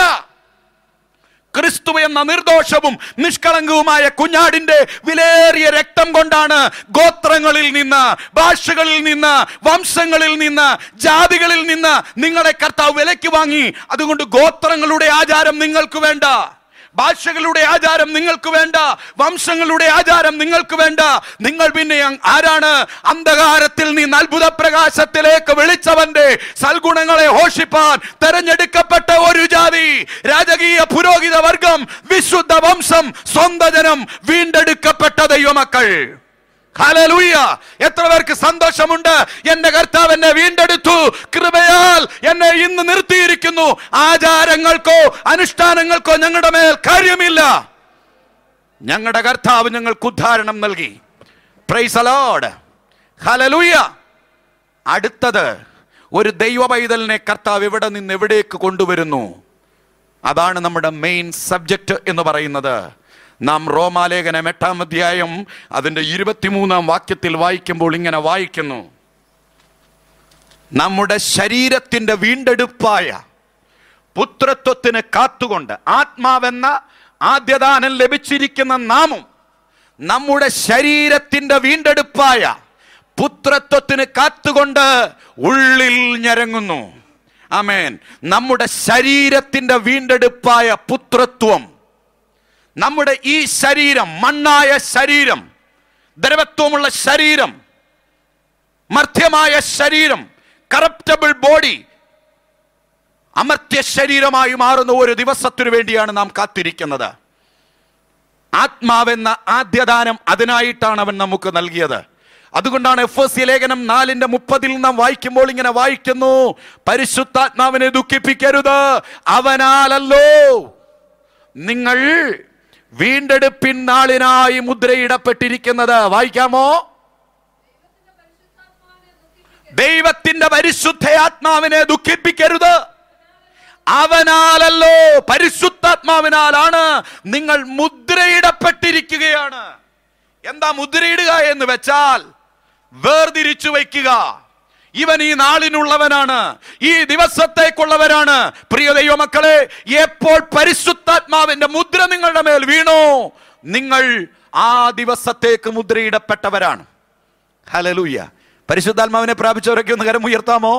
ക്രിസ്തു എന്ന നിർദോഷവും നിഷ്കളങ്കവുമായ കുഞ്ഞാടിന്റെ വിലേറിയ രക്തം കൊണ്ടാണ് ഗോത്രങ്ങളിൽ നിന്ന് ഭാഷകളിൽ നിന്ന് വംശങ്ങളിൽ നിന്ന് ജാതികളിൽ നിന്ന് നിങ്ങളെ കർത്താവ് വിലയ്ക്ക് വാങ്ങി അതുകൊണ്ട് ഗോത്രങ്ങളുടെ ആചാരം നിങ്ങൾക്ക് വേണ്ട ഭാഷകളുടെ ആചാരം നിങ്ങൾക്ക് വേണ്ട വംശങ്ങളുടെ ആചാരം നിങ്ങൾക്ക് വേണ്ട നിങ്ങൾ പിന്നെ അങ് ആരാണ് അന്ധകാരത്തിൽ നിന്ന് അത്ഭുത പ്രകാശത്തിലേക്ക് വിളിച്ചവന്റെ സൽഗുണങ്ങളെ ഹോഷിപ്പാൻ തെരഞ്ഞെടുക്കപ്പെട്ട ഒരു ജാതി രാജകീയ പുരോഹിത വർഗം വിശുദ്ധ വംശം സ്വന്ത ജനം വീണ്ടെടുക്കപ്പെട്ട ദൈവമക്കൾ ഹല്ലേലൂയ എത്ര പേർക്ക് സന്തോഷമുണ്ട് എന്റെ കർത്താവ് എന്നെ വീണ്ടെടുത്തു കൃപയാൽ എന്നെ ഇന്ന് നിർത്തിയിരിക്കുന്നു ആചാരങ്ങൾക്കോ അനുഷ്ഠാനങ്ങൾക്കോ ഞങ്ങളുടെ മേൽ കാര്യമില്ല ഞങ്ങളുടെ കർത്താവ് ഞങ്ങൾക്ക് ഉദ്ധാരണം നൽകി പ്രൈസ് അലോഡ് ഹല്ലേലൂയ അടുത്തത് ഒരു ദൈവ പൈതലിനെ കർത്താവ് എവിടെ നിന്ന് എവിടേക്ക് കൊണ്ടുവരുന്നു അതാണ് നമ്മുടെ മെയിൻ സബ്ജക്റ്റ് എന്ന് പറയുന്നത് നാം റോമാലേഖനം എട്ടാം അധ്യായം അതിൻ്റെ ഇരുപത്തിമൂന്നാം വാക്യത്തിൽ വായിക്കുമ്പോൾ ഇങ്ങനെ വായിക്കുന്നു നമ്മുടെ ശരീരത്തിൻ്റെ വീണ്ടെടുപ്പായ പുത്രത്വത്തിന് കാത്തുകൊണ്ട് ആത്മാവെന്ന ആദ്യദാനം ലഭിച്ചിരിക്കുന്ന നാമും നമ്മുടെ ശരീരത്തിൻ്റെ വീണ്ടെടുപ്പായ പുത്രത്വത്തിന് കാത്തുകൊണ്ട് ഉള്ളിൽ ഞരങ്ങുന്നു ആമേൻ നമ്മുടെ ശരീരത്തിന്റെ വീണ്ടെടുപ്പായ പുത്രത്വം നമ്മുടെ ഈ ശരീരം മണ്ണായ ശരീരം ദ്രവത്വമുള്ള ശരീരം മർത്യമായ ശരീരം കറപ്റ്റബിൾ ബോഡി അമർത്യ ശരീരമായി മാറുന്ന ഒരു ദിവസത്തിനു വേണ്ടിയാണ് നാം കാത്തിരിക്കുന്നത് ആത്മാവെന്ന ആദ്യദാനം അതിനായിട്ടാണ് അവൻ നമുക്ക് നൽകിയത് അതുകൊണ്ടാണ് എഫ് എസ് സി ലേഖനം നാലിന്റെ മുപ്പതിൽ നാം വായിക്കുമ്പോൾ ഇങ്ങനെ വായിക്കുന്നു പരിശുദ്ധാത്മാവിനെ ദുഃഖിപ്പിക്കരുത് അവനാലല്ലോ നിങ്ങൾ വീണ്ടെടുപ്പിൻ നാളിനായി മുദ്രയിടപ്പെട്ടിരിക്കുന്നത് വായിക്കാമോ ദൈവത്തിന്റെ പരിശുദ്ധ ദുഃഖിപ്പിക്കരുത് അവനാലല്ലോ പരിശുദ്ധാത്മാവിനാലാണ് നിങ്ങൾ മുദ്രയിടപ്പെട്ടിരിക്കുകയാണ് എന്താ മുദ്രയിടുക എന്ന് വെച്ചാൽ വേർതിരിച്ചു വയ്ക്കുക ഇവൻ ഈ നാളിനുള്ളവനാണ് ഈ ദിവസത്തേക്കുള്ളവരാണ് പ്രിയ ദൈവമക്കളെ എപ്പോൾ പരിശുദ്ധാത്മാവിന്റെ മുദ്ര നിങ്ങളുടെ മേൽ വീണോ നിങ്ങൾ ആ ദിവസത്തേക്ക് മുദ്രയിടപ്പെട്ടവരാണ് ഹലലൂയ പരിശുദ്ധാത്മാവിനെ പ്രാപിച്ചവരൊക്കെ ഒന്ന് കരം ഉയർത്താമോ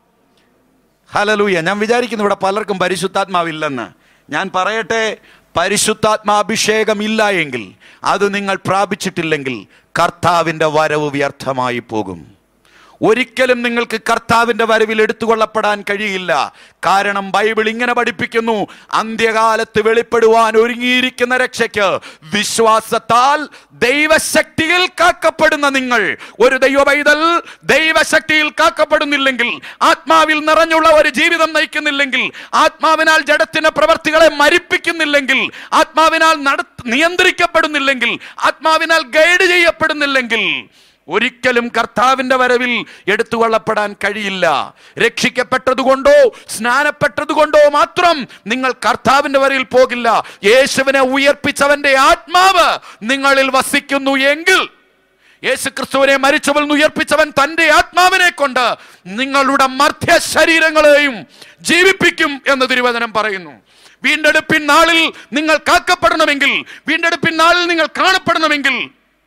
ഹലലൂയ ഞാൻ വിചാരിക്കുന്നു ഇവിടെ പലർക്കും പരിശുദ്ധാത്മാവില്ലെന്ന് ഞാൻ പറയട്ടെ പരിശുദ്ധാത്മാഭിഷേകം ഇല്ല എങ്കിൽ അത് നിങ്ങൾ പ്രാപിച്ചിട്ടില്ലെങ്കിൽ കർത്താവിൻ്റെ വരവ് വ്യർത്ഥമായി പോകും ഒരിക്കലും നിങ്ങൾക്ക് കർത്താവിന്റെ വരവിൽ എടുത്തുകൊള്ളപ്പെടാൻ കഴിയില്ല കാരണം ബൈബിൾ ഇങ്ങനെ പഠിപ്പിക്കുന്നു അന്ത്യകാലത്ത് വെളിപ്പെടുവാൻ ഒരുങ്ങിയിരിക്കുന്ന രക്ഷയ്ക്ക് വിശ്വാസത്താൽ ദൈവശക്തിയിൽ കാക്കപ്പെടുന്ന നിങ്ങൾ ഒരു ദൈവ പൈതൽ ദൈവശക്തിയിൽ കാക്കപ്പെടുന്നില്ലെങ്കിൽ ആത്മാവിൽ നിറഞ്ഞുള്ള ഒരു ജീവിതം നയിക്കുന്നില്ലെങ്കിൽ ആത്മാവിനാൽ ജഡത്തിന്റെ പ്രവർത്തികളെ മരിപ്പിക്കുന്നില്ലെങ്കിൽ ആത്മാവിനാൽ നട നിയന്ത്രിക്കപ്പെടുന്നില്ലെങ്കിൽ ആത്മാവിനാൽ ഗൈഡ് ചെയ്യപ്പെടുന്നില്ലെങ്കിൽ ഒരിക്കലും കർത്താവിന്റെ വരവിൽ എടുത്തുകൊള്ളപ്പെടാൻ കഴിയില്ല രക്ഷിക്കപ്പെട്ടതുകൊണ്ടോ സ്നാനപ്പെട്ടതുകൊണ്ടോ മാത്രം നിങ്ങൾ കർത്താവിന്റെ വരയിൽ പോകില്ല യേശുവിനെ ഉയർപ്പിച്ചവന്റെ ആത്മാവ് നിങ്ങളിൽ വസിക്കുന്നു എങ്കിൽ യേശു ക്രിസ്തുവിനെ മരിച്ചവൻ ഉയർപ്പിച്ചവൻ തന്റെ ആത്മാവിനെ കൊണ്ട് നിങ്ങളുടെ മർദ്ധ്യ ശരീരങ്ങളെയും ജീവിപ്പിക്കും എന്ന് തിരുവചനം പറയുന്നു വീണ്ടെടുപ്പിൻ നാളിൽ നിങ്ങൾ കാക്കപ്പെടണമെങ്കിൽ വീണ്ടെടുപ്പിൻ നാളിൽ നിങ്ങൾ കാണപ്പെടണമെങ്കിൽ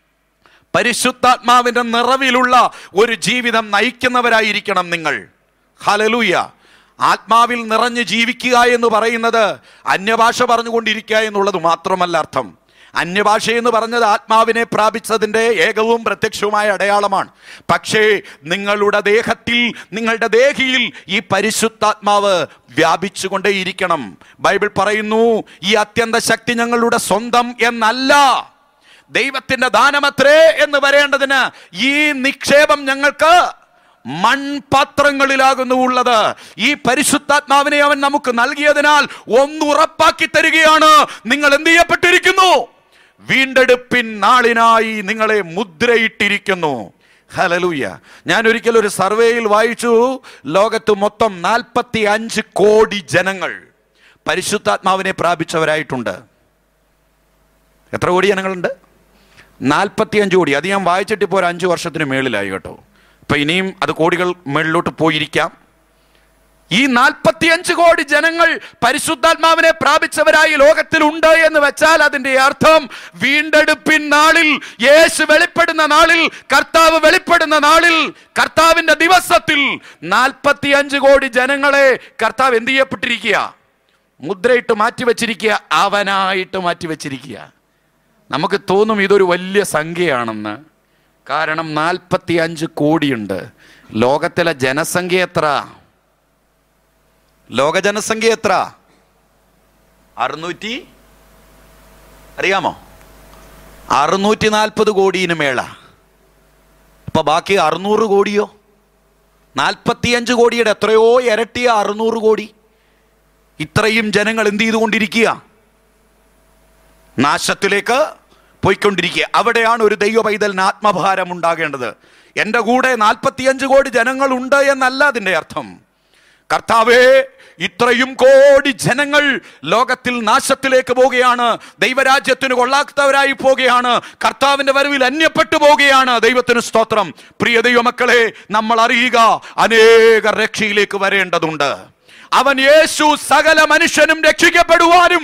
പരിശുദ്ധാത്മാവിന്റെ നിറവിലുള്ള ഒരു ജീവിതം നയിക്കുന്നവരായിരിക്കണം നിങ്ങൾ ഹലലൂയ ആത്മാവിൽ നിറഞ്ഞ് ജീവിക്കുക എന്ന് പറയുന്നത് അന്യഭാഷ പറഞ്ഞുകൊണ്ടിരിക്കുക എന്നുള്ളത് മാത്രമല്ല അർത്ഥം അന്യഭാഷ എന്ന് പറഞ്ഞത് ആത്മാവിനെ പ്രാപിച്ചതിൻ്റെ ഏകവും പ്രത്യക്ഷവുമായ അടയാളമാണ് പക്ഷേ നിങ്ങളുടെ ദേഹത്തിൽ നിങ്ങളുടെ ദേഹിയിൽ ഈ പരിശുദ്ധാത്മാവ് വ്യാപിച്ചുകൊണ്ടേയിരിക്കണം ബൈബിൾ പറയുന്നു ഈ അത്യന്ത ശക്തി ഞങ്ങളുടെ സ്വന്തം എന്നല്ല ദൈവത്തിന്റെ ദാനമത്രേ എന്ന് വരേണ്ടതിന് ഈ നിക്ഷേപം ഞങ്ങൾക്ക് മൺപാത്രങ്ങളിലാകുന്നു ഉള്ളത് ഈ പരിശുദ്ധാത്മാവിനെ അവൻ നമുക്ക് നൽകിയതിനാൽ ഒന്ന് ഉറപ്പാക്കി തരികയാണ് നിങ്ങൾ എന്ത് ചെയ്യപ്പെട്ടിരിക്കുന്നു വീണ്ടെടുപ്പിൻ നാളിനായി നിങ്ങളെ മുദ്രയിട്ടിരിക്കുന്നു ഹലലൂയ ഞാൻ ഒരിക്കൽ ഒരു സർവേയിൽ വായിച്ചു ലോകത്ത് മൊത്തം നാൽപ്പത്തി അഞ്ച് കോടി ജനങ്ങൾ പരിശുദ്ധാത്മാവിനെ പ്രാപിച്ചവരായിട്ടുണ്ട് എത്ര കോടി ജനങ്ങളുണ്ട് നാൽപ്പത്തിയഞ്ച് കോടി അത് ഞാൻ വായിച്ചിട്ട് ഇപ്പോൾ ഒരു അഞ്ച് വർഷത്തിന് മേളിലായി കേട്ടോ ഇപ്പൊ ഇനിയും അത് കോടികൾ മേളിലോട്ട് പോയിരിക്കാം ഈ നാൽപ്പത്തിയഞ്ച് കോടി ജനങ്ങൾ പരിശുദ്ധാത്മാവിനെ പ്രാപിച്ചവരായി ലോകത്തിലുണ്ട് എന്ന് വെച്ചാൽ അതിന്റെ അർത്ഥം വീണ്ടെടുപ്പിൻ നാളിൽ യേശു വെളിപ്പെടുന്ന നാളിൽ കർത്താവ് വെളിപ്പെടുന്ന നാളിൽ കർത്താവിന്റെ ദിവസത്തിൽ നാൽപ്പത്തിയഞ്ച് കോടി ജനങ്ങളെ കർത്താവ് എന്ത് ചെയ്യപ്പെട്ടിരിക്കുക മുദ്രയിട്ട് മാറ്റി വെച്ചിരിക്കുക അവനായിട്ട് മാറ്റി വെച്ചിരിക്കുക നമുക്ക് തോന്നും ഇതൊരു വലിയ സംഖ്യയാണെന്ന് കാരണം നാൽപ്പത്തി അഞ്ച് കോടിയുണ്ട് ലോകത്തിലെ ജനസംഖ്യ എത്ര ലോക ജനസംഖ്യ എത്ര അറുന്നൂറ്റി അറിയാമോ അറുന്നൂറ്റി നാൽപ്പത് കോടിന് മേള അപ്പൊ ബാക്കി അറുന്നൂറ് കോടിയോ നാൽപ്പത്തിയഞ്ച് കോടിയുടെ എത്രയോ ഇരട്ടിയ അറുന്നൂറ് കോടി ഇത്രയും ജനങ്ങൾ എന്ത് ചെയ്തുകൊണ്ടിരിക്കുക നാശത്തിലേക്ക് പോയിക്കൊണ്ടിരിക്കുക അവിടെയാണ് ഒരു ദൈവ പൈതലിന് ആത്മഭാരം ഉണ്ടാകേണ്ടത് എൻ്റെ കൂടെ നാൽപ്പത്തിയഞ്ച് കോടി ജനങ്ങൾ ഉണ്ട് എന്നല്ല അതിൻ്റെ അർത്ഥം കർത്താവേ ഇത്രയും കോടി ജനങ്ങൾ ലോകത്തിൽ നാശത്തിലേക്ക് പോവുകയാണ് ദൈവരാജ്യത്തിന് കൊള്ളാത്തവരായി പോവുകയാണ് കർത്താവിന്റെ വരവിൽ അന്യപ്പെട്ടു പോവുകയാണ് ദൈവത്തിന് സ്തോത്രം പ്രിയ ദൈവമക്കളെ നമ്മൾ അറിയുക അനേക രക്ഷയിലേക്ക് വരേണ്ടതുണ്ട് അവൻ യേശു സകല മനുഷ്യനും രക്ഷിക്കപ്പെടുവാനും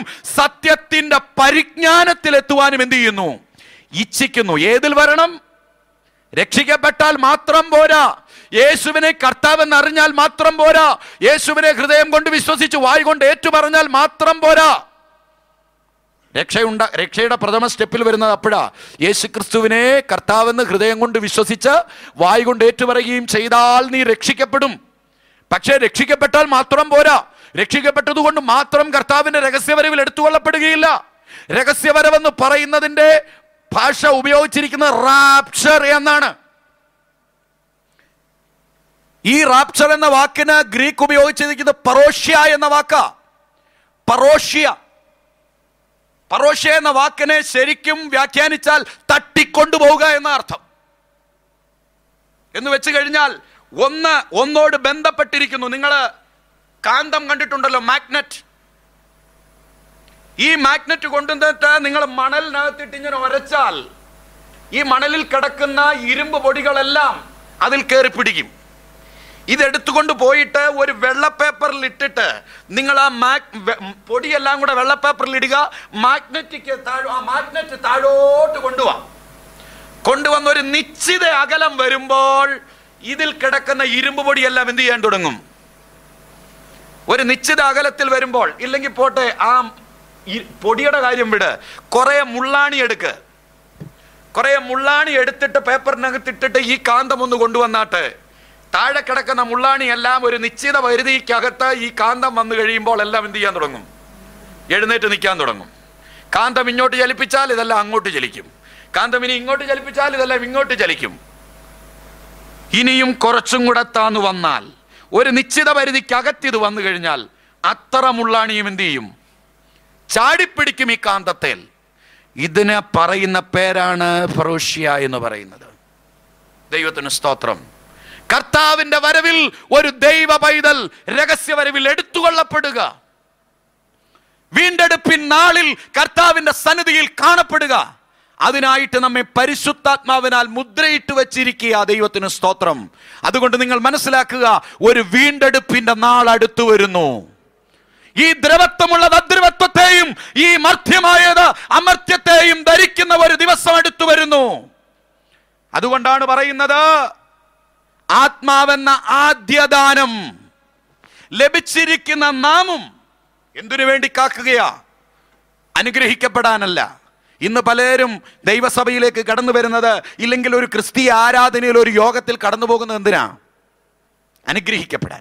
സത്യത്തിന്റെ പരിജ്ഞാനത്തിൽ എത്തുവാനും എന്ത് ചെയ്യുന്നു ഇച്ഛിക്കുന്നു ഏതിൽ വരണം രക്ഷിക്കപ്പെട്ടാൽ മാത്രം പോരാ യേശുവിനെ കർത്താവെന്ന് അറിഞ്ഞാൽ മാത്രം പോരാ യേശുവിനെ ഹൃദയം കൊണ്ട് വിശ്വസിച്ച് വായ് കൊണ്ട് ഏറ്റു പറഞ്ഞാൽ മാത്രം പോരാ രക്ഷയുണ്ട രക്ഷയുടെ പ്രഥമ സ്റ്റെപ്പിൽ വരുന്നത് അപ്പോഴാ യേശു ക്രിസ്തുവിനെ കർത്താവെന്ന് ഹൃദയം കൊണ്ട് വിശ്വസിച്ച് വായ് കൊണ്ട് ഏറ്റുപറയുകയും ചെയ്താൽ നീ രക്ഷിക്കപ്പെടും പക്ഷേ രക്ഷിക്കപ്പെട്ടാൽ മാത്രം പോരാ രക്ഷിക്കപ്പെട്ടതുകൊണ്ട് മാത്രം കർത്താവിന്റെ രഹസ്യവരവിൽ എടുത്തുകൊള്ളപ്പെടുകയില്ല രഹസ്യവരവെന്ന് പറയുന്നതിന്റെ ഭാഷ ഉപയോഗിച്ചിരിക്കുന്നത് റാപ്ചർ എന്നാണ് ഈ റാപ്ചർ എന്ന വാക്കിന് ഗ്രീക്ക് ഉപയോഗിച്ചിരിക്കുന്നത് പറോഷ്യ എന്ന വാക്കാ പറോഷ്യ പറോഷ്യ എന്ന വാക്കിനെ ശരിക്കും വ്യാഖ്യാനിച്ചാൽ തട്ടിക്കൊണ്ടുപോവുക എന്ന അർത്ഥം എന്ന് വെച്ച് കഴിഞ്ഞാൽ ഒന്ന് ഒന്നോട് ബന്ധപ്പെട്ടിരിക്കുന്നു നിങ്ങൾ കാന്തം കണ്ടിട്ടുണ്ടല്ലോ മാഗ്നറ്റ് ഈ മാഗ്നറ്റ് കൊണ്ടുവന്നിട്ട് നിങ്ങൾ മണലിനകത്തിട്ട് ഇങ്ങനെ ഒരച്ചാൽ ഈ മണലിൽ കിടക്കുന്ന ഇരുമ്പ് പൊടികളെല്ലാം അതിൽ കയറി പിടിക്കും ഇതെടുത്തുകൊണ്ട് പോയിട്ട് ഒരു വെള്ള പേപ്പറിൽ ഇട്ടിട്ട് നിങ്ങൾ ആ മാഗ് വെ- പൊടിയെല്ലാം കൂടെ വെള്ള പേപ്പറിൽ ഇടുക മാഗ്നറ്റിക്ക് താഴെ ആ മാഗ്നറ്റ് താഴോട്ട് കൊണ്ടുപോവാം കൊണ്ടുവന്ന ഒരു നിശ്ചിത അകലം വരുമ്പോൾ ഇതിൽ കിടക്കുന്ന ഇരുമ്പ് പൊടിയെല്ലാം എന്ത് ചെയ്യാൻ തുടങ്ങും ഒരു നിശ്ചിത അകലത്തിൽ വരുമ്പോൾ ഇല്ലെങ്കിൽ പോട്ടെ ആ ഈ- പൊടിയുടെ കാര്യം വിട് കുറെ മുള്ളാണി എടുക്ക് കുറെ മുള്ളാണി എടുത്തിട്ട് പേപ്പറിനകത്ത് ഇട്ടിട്ട് ഈ കാന്തം ഒന്ന് കൊണ്ടുവന്നാട്ട് താഴെ കിടക്കുന്ന മുള്ളാണി എല്ലാം ഒരു നിശ്ചിത പരിധിക്കകത്ത് ഈ കാന്തം വന്നു കഴിയുമ്പോൾ എല്ലാം എന്ത് ചെയ്യാൻ തുടങ്ങും എഴുന്നേറ്റ് നിൽക്കാൻ തുടങ്ങും കാന്തം ഇങ്ങോട്ട് ചലിപ്പിച്ചാൽ ഇതെല്ലാം അങ്ങോട്ട് ചലിക്കും കാന്തം ഇനി ഇങ്ങോട്ട് ചലിപ്പിച്ചാൽ ഇതെല്ലാം ഇങ്ങോട്ട് ചലിക്കും ഇനിയും കുറച്ചും കൂടെ താന്നു വന്നാൽ ഒരു നിശ്ചിത പരിധിക്കകത്ത് ഇത് വന്നു കഴിഞ്ഞാൽ അത്ര മുള്ളാണിയും എന്ത് ചെയ്യും ചാടിപ്പിടിക്കും ഈ കാന്തത്തേൽ ഇതിന് പറയുന്ന പേരാണ് ഫറോഷ്യ എന്ന് പറയുന്നത് ദൈവത്തിന് സ്തോത്രം കർത്താവിന്റെ വരവിൽ ഒരു ദൈവ പൈതൽ രഹസ്യ വരവിൽ എടുത്തുകൊള്ളപ്പെടുക വീണ്ടെടുപ്പിൻ നാളിൽ കർത്താവിന്റെ സന്നിധിയിൽ കാണപ്പെടുക അതിനായിട്ട് നമ്മെ പരിശുദ്ധാത്മാവിനാൽ മുദ്രയിട്ട് വച്ചിരിക്കുക ദൈവത്തിന് സ്തോത്രം അതുകൊണ്ട് നിങ്ങൾ മനസ്സിലാക്കുക ഒരു വീണ്ടെടുപ്പിന്റെ നാൾ അടുത്തു വരുന്നു ഈ ദ്രവത്വമുള്ളത് അദ്രവത്വത്തെയും ഈ മർത്യമായത് അമർത്യത്തെയും ധരിക്കുന്ന ഒരു ദിവസം അടുത്തു വരുന്നു അതുകൊണ്ടാണ് പറയുന്നത് ആത്മാവെന്ന ആദ്യദാനം ലഭിച്ചിരിക്കുന്ന നാമും എന്തിനു വേണ്ടി കാക്കുകയാ അനുഗ്രഹിക്കപ്പെടാനല്ല ഇന്ന് പലരും ദൈവസഭയിലേക്ക് കടന്നു വരുന്നത് ഇല്ലെങ്കിൽ ഒരു ക്രിസ്തീയ ആരാധനയിൽ ഒരു യോഗത്തിൽ കടന്നു പോകുന്നത് എന്തിനാ അനുഗ്രഹിക്കപ്പെടാൻ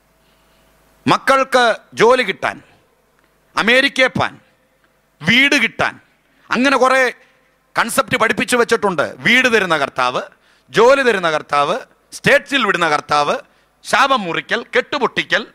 മക്കൾക്ക് ജോലി കിട്ടാൻ അമേരിക്കയെ പാൻ വീട് കിട്ടാൻ അങ്ങനെ കുറെ കൺസെപ്റ്റ് പഠിപ്പിച്ചു വെച്ചിട്ടുണ്ട് വീട് തരുന്ന കർത്താവ് ജോലി തരുന്ന കർത്താവ് സ്റ്റേറ്റ്സിൽ വിടുന്ന കർത്താവ് ശാപം മുറിക്കൽ കെട്ടുപൊട്ടിക്കൽ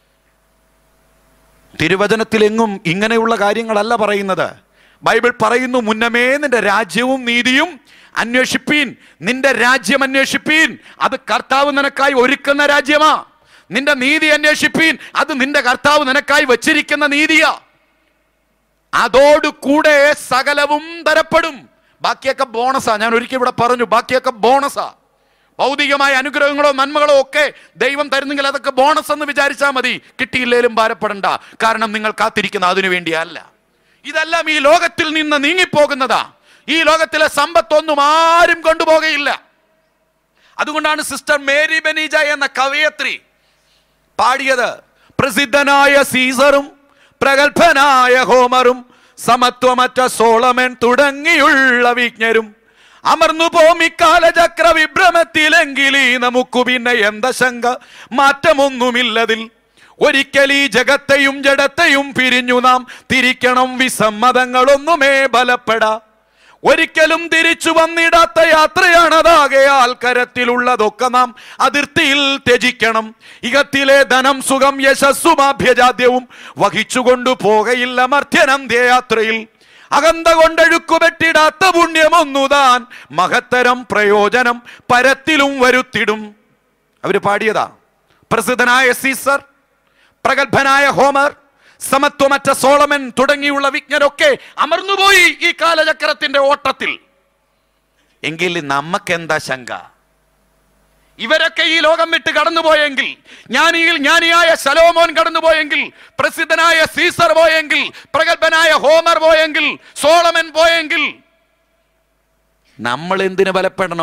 തിരുവചനത്തിലെങ്ങും ഇങ്ങനെയുള്ള കാര്യങ്ങളല്ല പറയുന്നത് ബൈബിൾ പറയുന്നു മുന്നമേ നിന്റെ രാജ്യവും നീതിയും അന്വേഷിപ്പീൻ നിന്റെ രാജ്യം അന്വേഷിപ്പീൻ അത് കർത്താവ് നിനക്കായി ഒരുക്കുന്ന രാജ്യമാ നിന്റെ നീതി അന്വേഷിപ്പീൻ അത് നിന്റെ കർത്താവ് നിനക്കായി വച്ചിരിക്കുന്ന നീതിയാ അതോടുകൂടെ സകലവും തരപ്പെടും ബാക്കിയൊക്കെ ബോണസാ ഞാൻ ഒരിക്കൽ ഇവിടെ പറഞ്ഞു ബാക്കിയൊക്കെ ബോണസാ ഭൗതികമായ അനുഗ്രഹങ്ങളോ നന്മകളോ ഒക്കെ ദൈവം തരുന്നെങ്കിൽ അതൊക്കെ ബോണസ് എന്ന് വിചാരിച്ചാൽ മതി കിട്ടിയില്ലേലും ഭാരപ്പെടണ്ട കാരണം നിങ്ങൾ കാത്തിരിക്കുന്ന അതിനു വേണ്ടിയല്ല ഇതെല്ലാം ഈ ലോകത്തിൽ നിന്ന് നീങ്ങിപ്പോകുന്നതാ ഈ ലോകത്തിലെ സമ്പത്തൊന്നും ആരും കൊണ്ടുപോകയില്ല അതുകൊണ്ടാണ് സിസ്റ്റർ മേരി ബെനീജ എന്ന കവയത്രി പാടിയത് പ്രസിദ്ധനായ സീസറും പ്രഗത്ഭനായ ഹോമറും സമത്വമറ്റ സോളമൻ തുടങ്ങിയുള്ള വിജ്ഞരും അമർന്നു പോമിക്കാല ചക്ര വിഭ്രമത്തിലെങ്കിലീ നമുക്കു പിന്നെ എന്താ ശങ്ക മാറ്റമൊന്നുമില്ലതിൽ ഒരിക്കൽ ഈ ജഗത്തെയും ജഡത്തെയും പിരിഞ്ഞു നാം തിരിക്കണം വിസമ്മതങ്ങളൊന്നുമേ ബലപ്പെടാ ഒരിക്കലും തിരിച്ചു വന്നിടാത്ത യാത്രയാണതാകയാൽ കരത്തിലുള്ളതൊക്കെ നാം അതിർത്തിയിൽ ത്യജിക്കണം ഇകത്തിലെ ധനം സുഖം യശസ്സുമാഭ്യജാദ്യവും വഹിച്ചുകൊണ്ടു പോകയില്ല മർത്യനന്ത്യയാത്രയിൽ അകന്ത കൊണ്ടഴുക്കുപെട്ടിടാത്ത പുണ്യമൊന്നുതാൻ മഹത്തരം പ്രയോജനം പരത്തിലും വരുത്തിടും അവര് പാടിയതാ പ്രസിദ്ധനായ സീസർ പ്രഗത്ഭനായ ഹോമർ സമത്വമറ്റ സോളമൻ തുടങ്ങിയുള്ള വിജ്ഞരൊക്കെ അമർന്നുപോയി ഈ കാലചക്രത്തിന്റെ ഓട്ടത്തിൽ എങ്കിൽ നമുക്കെന്താ ശങ്ക ഇവരൊക്കെ ഈ ലോകം വിട്ട് കടന്നുപോയെങ്കിൽ ജ്ഞാനിയിൽ ജ്ഞാനിയായ ശലോമോൻ കടന്നുപോയെങ്കിൽ പ്രസിദ്ധനായ സീസർ പോയെങ്കിൽ പ്രഗത്ഭനായ ഹോമർ പോയെങ്കിൽ സോളമൻ പോയെങ്കിൽ നമ്മൾ എന്തിനു ബലപ്പെടണം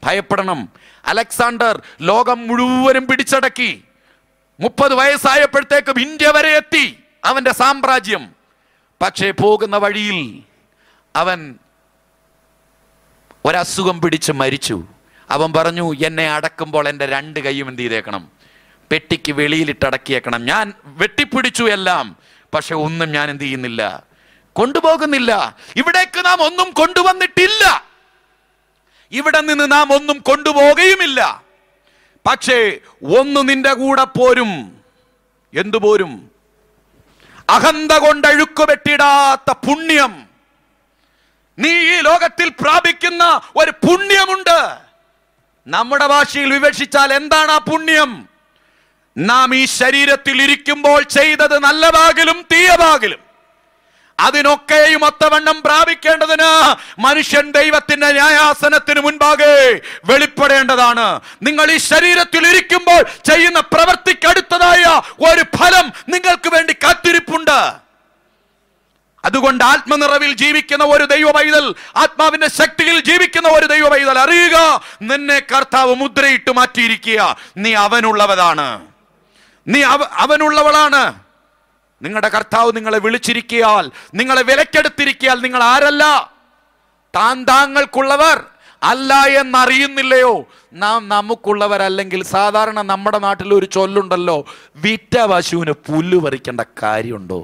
ഭയപ്പെടണം അലക്സാണ്ടർ ലോകം മുഴുവനും പിടിച്ചടക്കി മുപ്പത് വയസ്സായപ്പോഴത്തേക്കും ഇന്ത്യ വരെ എത്തി അവന്റെ സാമ്രാജ്യം പക്ഷേ പോകുന്ന വഴിയിൽ അവൻ ഒരസുഖം പിടിച്ച് മരിച്ചു അവൻ പറഞ്ഞു എന്നെ അടക്കുമ്പോൾ എൻ്റെ രണ്ട് കൈയും എന്ത് ചെയ്തേക്കണം പെട്ടിക്ക് വെളിയിലിട്ടടക്കിയേക്കണം ഞാൻ വെട്ടിപ്പിടിച്ചു എല്ലാം പക്ഷെ ഒന്നും ഞാൻ എന്ത് ചെയ്യുന്നില്ല കൊണ്ടുപോകുന്നില്ല ഇവിടേക്ക് നാം ഒന്നും കൊണ്ടുവന്നിട്ടില്ല ഇവിടെ നിന്ന് നാം ഒന്നും കൊണ്ടുപോകുകയുമില്ല പക്ഷേ ഒന്ന് നിന്റെ കൂടെ പോരും എന്തു പോരും അഹന്ത കൊണ്ടഴുക്കു വെട്ടിടാത്ത പുണ്യം നീ ഈ ലോകത്തിൽ പ്രാപിക്കുന്ന ഒരു പുണ്യമുണ്ട് നമ്മുടെ ഭാഷയിൽ വിവക്ഷിച്ചാൽ എന്താണ് ആ പുണ്യം നാം ഈ ശരീരത്തിൽ ഇരിക്കുമ്പോൾ ചെയ്തത് നല്ലതാകിലും തീയതാകിലും അതിനൊക്കെയും ഒത്തവണ്ണം പ്രാപിക്കേണ്ടതിന് മനുഷ്യൻ ദൈവത്തിന്റെ ന്യായാസനത്തിന് മുൻപാകെ വെളിപ്പെടേണ്ടതാണ് നിങ്ങൾ ഈ ശരീരത്തിൽ ഇരിക്കുമ്പോൾ ചെയ്യുന്ന പ്രവർത്തിക്കടുത്തതായ ഒരു ഫലം നിങ്ങൾക്ക് വേണ്ടി കാത്തിരിപ്പുണ്ട് അതുകൊണ്ട് ആത്മനിറവിൽ ജീവിക്കുന്ന ഒരു ദൈവ പൈതൽ ആത്മാവിന്റെ ശക്തിയിൽ ജീവിക്കുന്ന ഒരു ദൈവ പൈതൽ അറിയുക നിന്നെ കർത്താവ് മുദ്രയിട്ട് മാറ്റിയിരിക്കുക നീ അവനുള്ളവതാണ് നീ അവ- അവനുള്ളവളാണ് നിങ്ങളുടെ കർത്താവ് നിങ്ങളെ വിളിച്ചിരിക്കിയാൽ നിങ്ങളെ വിലക്കെടുത്തിരിക്കിയാൽ നിങ്ങൾ ആരല്ല താൻ താങ്കൾക്കുള്ളവർ അല്ല എന്നറിയുന്നില്ലയോ നാം നമുക്കുള്ളവരല്ലെങ്കിൽ സാധാരണ നമ്മുടെ നാട്ടിൽ ഒരു ചൊല്ലുണ്ടല്ലോ വിറ്റ പശുവിന് പുല്ല് പറിക്കേണ്ട കാര്യമുണ്ടോ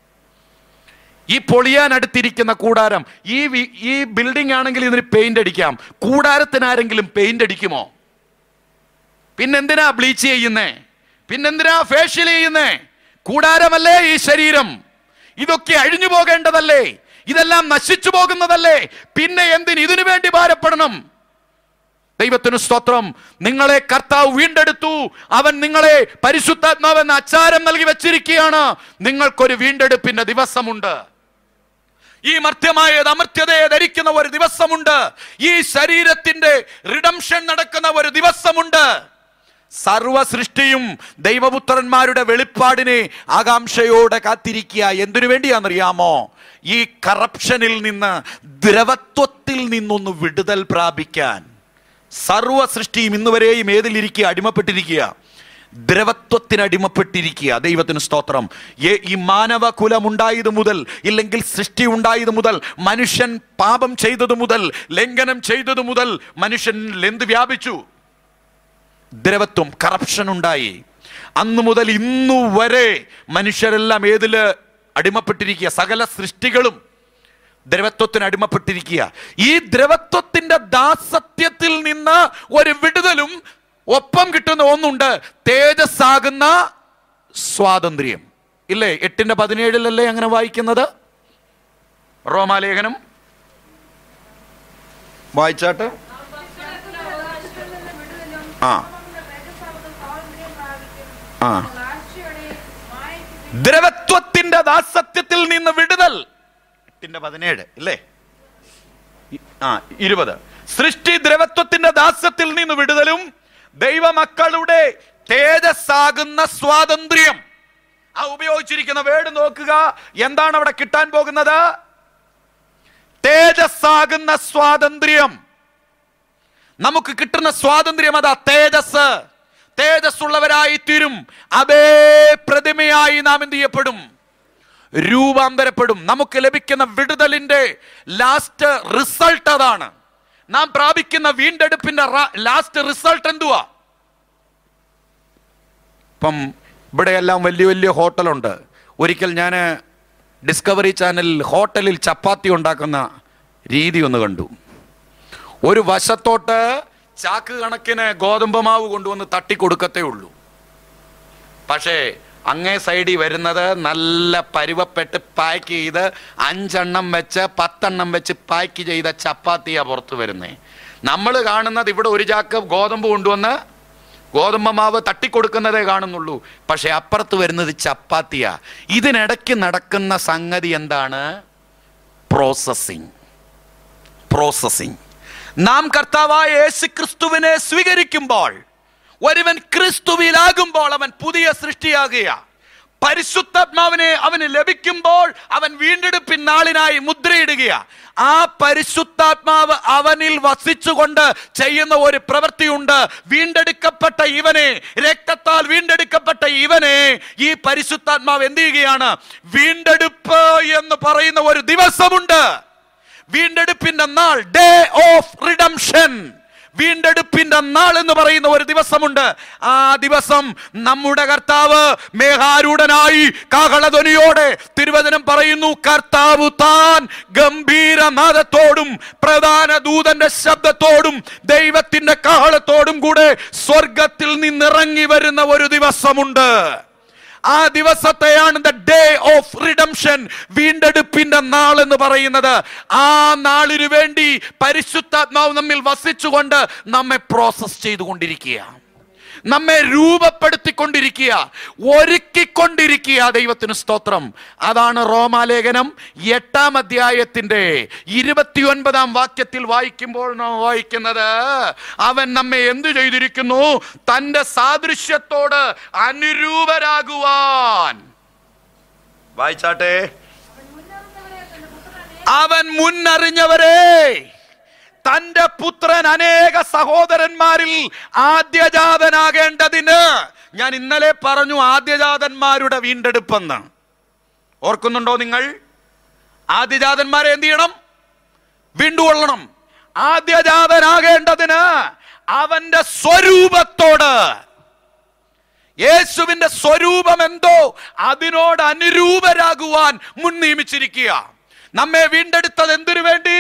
ഈ പൊളിയാൻ അടുത്തിരിക്കുന്ന കൂടാരം ഈ വി- ഈ ബിൽഡിംഗ് ആണെങ്കിൽ ഇതിന് പെയിന്റ് അടിക്കാം കൂടാരത്തിന് ആരെങ്കിലും പെയിന്റ് അടിക്കുമോ പിന്നെന്തിനാ ബ്ലീച്ച് ചെയ്യുന്നേ പിന്നെന്തിനാ ഫേഷ്യൽ ചെയ്യുന്നേ കൂടാരമല്ലേ ഈ ശരീരം ഇതൊക്കെ അഴിഞ്ഞു പോകേണ്ടതല്ലേ ഇതെല്ലാം നശിച്ചു പോകുന്നതല്ലേ പിന്നെ എന്തിന് ഇതിനു വേണ്ടി ഭാരപ്പെടണം ദൈവത്തിന് സ്തോത്രം നിങ്ങളെ കർത്താവ് വീണ്ടെടുത്തു അവൻ നിങ്ങളെ പരിശുദ്ധാത്മാവെന്ന അച്ചാരം നൽകി വെച്ചിരിക്കുകയാണ് നിങ്ങൾക്കൊരു വീണ്ടെടുപ്പിന്റെ ദിവസമുണ്ട് ഈ മർത്യമായ അമർത്യതയെ ധരിക്കുന്ന ഒരു ദിവസമുണ്ട് ഈ ശരീരത്തിന്റെ റിഡംഷൻ നടക്കുന്ന ഒരു ദിവസമുണ്ട് സർവ സൃഷ്ടിയും ദൈവപുത്രന്മാരുടെ വെളിപ്പാടിനെ ആകാംക്ഷയോടെ കാത്തിരിക്കുക എന്തിനു വേണ്ടിയാണെന്നറിയാമോ ഈ കറപ്ഷനിൽ നിന്ന് ദ്രവത്വത്തിൽ നിന്നൊന്ന് വിടുതൽ പ്രാപിക്കാൻ സർവ സൃഷ്ടിയും ഇന്നുവരെയും ഏതിലിരിക്കുക അടിമപ്പെട്ടിരിക്കുക ദ്രവത്വത്തിന് അടിമപ്പെട്ടിരിക്കുക ദൈവത്തിന് സ്തോത്രം ഏ- ഈ മാനവ കുലം ഉണ്ടായത് മുതൽ ഇല്ലെങ്കിൽ സൃഷ്ടി ഉണ്ടായത് മുതൽ മനുഷ്യൻ പാപം ചെയ്തത് മുതൽ ലംഘനം ചെയ്തത് മുതൽ മനുഷ്യനിൽ എന്ത് വ്യാപിച്ചു ദ്രവത്വം കറപ്ഷൻ ഉണ്ടായി അന്നു മുതൽ ഇന്നു വരെ മനുഷ്യരെല്ലാം ഏതില് അടിമപ്പെട്ടിരിക്കുക സകല സൃഷ്ടികളും ദ്രവത്വത്തിന് അടിമപ്പെട്ടിരിക്കുക ഈ ദ്രവത്വത്തിന്റെ ദാസത്യത്തിൽ നിന്ന് ഒരു വിടുതലും ഒപ്പം കിട്ടുന്ന ഒന്നുണ്ട് തേജസ്സാകുന്ന സ്വാതന്ത്ര്യം ഇല്ലേ എട്ടിന്റെ പതിനേഴിലല്ലേ അങ്ങനെ വായിക്കുന്നത് റോമാലേഖനം വായിച്ചാട്ട് ആ ആ ദ്രവത്വത്തിന്റെ ദാസത്യത്തിൽ നിന്ന് വിടുതൽ എട്ടിന്റെ പതിനേഴ് ഇല്ലേ ഇ- ആ ഇരുപത് സൃഷ്ടി ദ്രവത്വത്തിന്റെ ദാസ്യത്തിൽ നിന്ന് വിടുതലും ദൈവമക്കളുടെ തേജസ്സാകുന്ന സ്വാതന്ത്ര്യം ആ ഉപയോഗിച്ചിരിക്കുന്ന വേട് നോക്കുക എന്താണ് അവിടെ കിട്ടാൻ പോകുന്നത് തേജസ്സാകുന്ന സ്വാതന്ത്ര്യം നമുക്ക് കിട്ടുന്ന സ്വാതന്ത്ര്യം അതാ തേജസ് തേജസ് ഉള്ളവരായി തീരും അതേ പ്രതിമയായി നാം എന്ത് ചെയ്യപ്പെടും രൂപാന്തരപ്പെടും നമുക്ക് ലഭിക്കുന്ന വിടുതലിന്റെ ലാസ്റ്റ് റിസൾട്ട് അതാണ് നാം പ്രാപിക്കുന്ന വീണ്ടെടുപ്പിന്റെ ലാസ്റ്റ് റിസൾട്ട് എന്തുവാ ഇപ്പം ഇവിടെയെല്ലാം വലിയ വലിയ ഹോട്ടലുണ്ട് ഒരിക്കൽ ഞാൻ ഡിസ്കവറി ചാനലിൽ ഹോട്ടലിൽ ചപ്പാത്തി ഉണ്ടാക്കുന്ന രീതി ഒന്ന് കണ്ടു ഒരു വശത്തോട്ട് ചാക്ക് കണക്കിന് ഗോതമ്പ് മാവ് കൊണ്ടുവന്ന് തട്ടിക്കൊടുക്കത്തേ ഉള്ളൂ പക്ഷേ അങ്ങേ സൈഡിൽ വരുന്നത് നല്ല പരുവപ്പെട്ട് പാക്ക് ചെയ്ത് അഞ്ചെണ്ണം വെച്ച് പത്തെണ്ണം വെച്ച് പാക്ക് ചെയ്ത ചപ്പാത്തിയാ പുറത്ത് വരുന്നേ നമ്മൾ കാണുന്നത് ഇവിടെ ഒരു ചാക്ക് ഗോതമ്പ് കൊണ്ടുവന്ന് ഗോതമ്പ് മാവ് തട്ടിക്കൊടുക്കുന്നതേ കാണുന്നുള്ളൂ പക്ഷെ അപ്പുറത്ത് വരുന്നത് ചപ്പാത്തിയാ ഇതിനിടയ്ക്ക് നടക്കുന്ന സംഗതി എന്താണ് പ്രോസസ്സിങ് പ്രോസസ്സിങ് നാം കർത്താവായ യേശു ക്രിസ്തുവിനെ സ്വീകരിക്കുമ്പോൾ ഒരുവൻ ക്രിസ്തുവിലാകുമ്പോൾ അവൻ പുതിയ സൃഷ്ടിയാകുക പരിശുദ്ധാത്മാവിനെ അവന് ലഭിക്കുമ്പോൾ അവൻ വീണ്ടെടുപ്പിൻ നാളിനായി മുദ്രയിടുകയാ ആ പരിശുദ്ധാത്മാവ് അവനിൽ വസിച്ചുകൊണ്ട് ചെയ്യുന്ന ഒരു പ്രവൃത്തിയുണ്ട് വീണ്ടെടുക്കപ്പെട്ട ഇവനെ രക്തത്താൽ വീണ്ടെടുക്കപ്പെട്ട ഇവനെ ഈ പരിശുദ്ധാത്മാവ് എന്ത് ചെയ്യുകയാണ് വീണ്ടെടുപ്പ് എന്ന് പറയുന്ന ഒരു ദിവസമുണ്ട് വീണ്ടെടുപ്പിന്റെ നാൾ ഡേ ഓഫ് റിഡംഷൻ വീണ്ടെടുപ്പിന്റെ നാൾ എന്ന് പറയുന്ന ഒരു ദിവസമുണ്ട് ആ ദിവസം നമ്മുടെ കർത്താവ് മേഘാരൂഢനായി കാഹളധ്വനിയോടെ തിരുവചനം പറയുന്നു കർത്താവ് താൻ ഗംഭീരനാദത്തോടും പ്രധാന ദൂതന്റെ ശബ്ദത്തോടും ദൈവത്തിന്റെ കാഹളത്തോടും കൂടെ സ്വർഗത്തിൽ നിന്നിറങ്ങി വരുന്ന ഒരു ദിവസമുണ്ട് ആ ദിവസത്തെയാണ് ദ ഡേ ഓഫ് റിഡംഷൻ വീണ്ടെടുപ്പിന്റെ നാൾ എന്ന് പറയുന്നത് ആ നാളിനു വേണ്ടി പരിശുദ്ധാത്മാവ് നമ്മിൽ വസിച്ചുകൊണ്ട് നമ്മെ പ്രോസസ് ചെയ്തുകൊണ്ടിരിക്കുക നമ്മെ രൂപപ്പെടുത്തിക്കൊണ്ടിരിക്കുക ഒരുക്കിക്കൊണ്ടിരിക്കുക ദൈവത്തിന് സ്തോത്രം അതാണ് റോമാലേഖനം എട്ടാം അധ്യായത്തിന്റെ ഇരുപത്തിയൊൻപതാം വാക്യത്തിൽ വായിക്കുമ്പോൾ നാം വായിക്കുന്നത് അവൻ നമ്മെ എന്തു ചെയ്തിരിക്കുന്നു തന്റെ സാദൃശ്യത്തോട് അനുരൂപരാകുവാൻ വായിച്ചാട്ടെ അവൻ മുന്നറിഞ്ഞവരെ തന്റെ പുത്രൻ അനേക സഹോദരന്മാരിൽ ആദ്യജാതനാകേണ്ടതിന് ഞാൻ ഇന്നലെ പറഞ്ഞു ആദ്യജാതന്മാരുടെ വീണ്ടെടുപ്പെന്ന് ഓർക്കുന്നുണ്ടോ നിങ്ങൾ ആദ്യജാതന്മാരെ എന്ത് ചെയ്യണം വീണ്ടുകൊള്ളണം ആദ്യജാതനാകേണ്ടതിന് അവന്റെ സ്വരൂപത്തോട് യേശുവിന്റെ സ്വരൂപം എന്തോ അതിനോട് അനുരൂപരാകുവാൻ മുൻ നിയമിച്ചിരിക്കുക നമ്മെ വീണ്ടെടുത്തത് എന്തിനു വേണ്ടി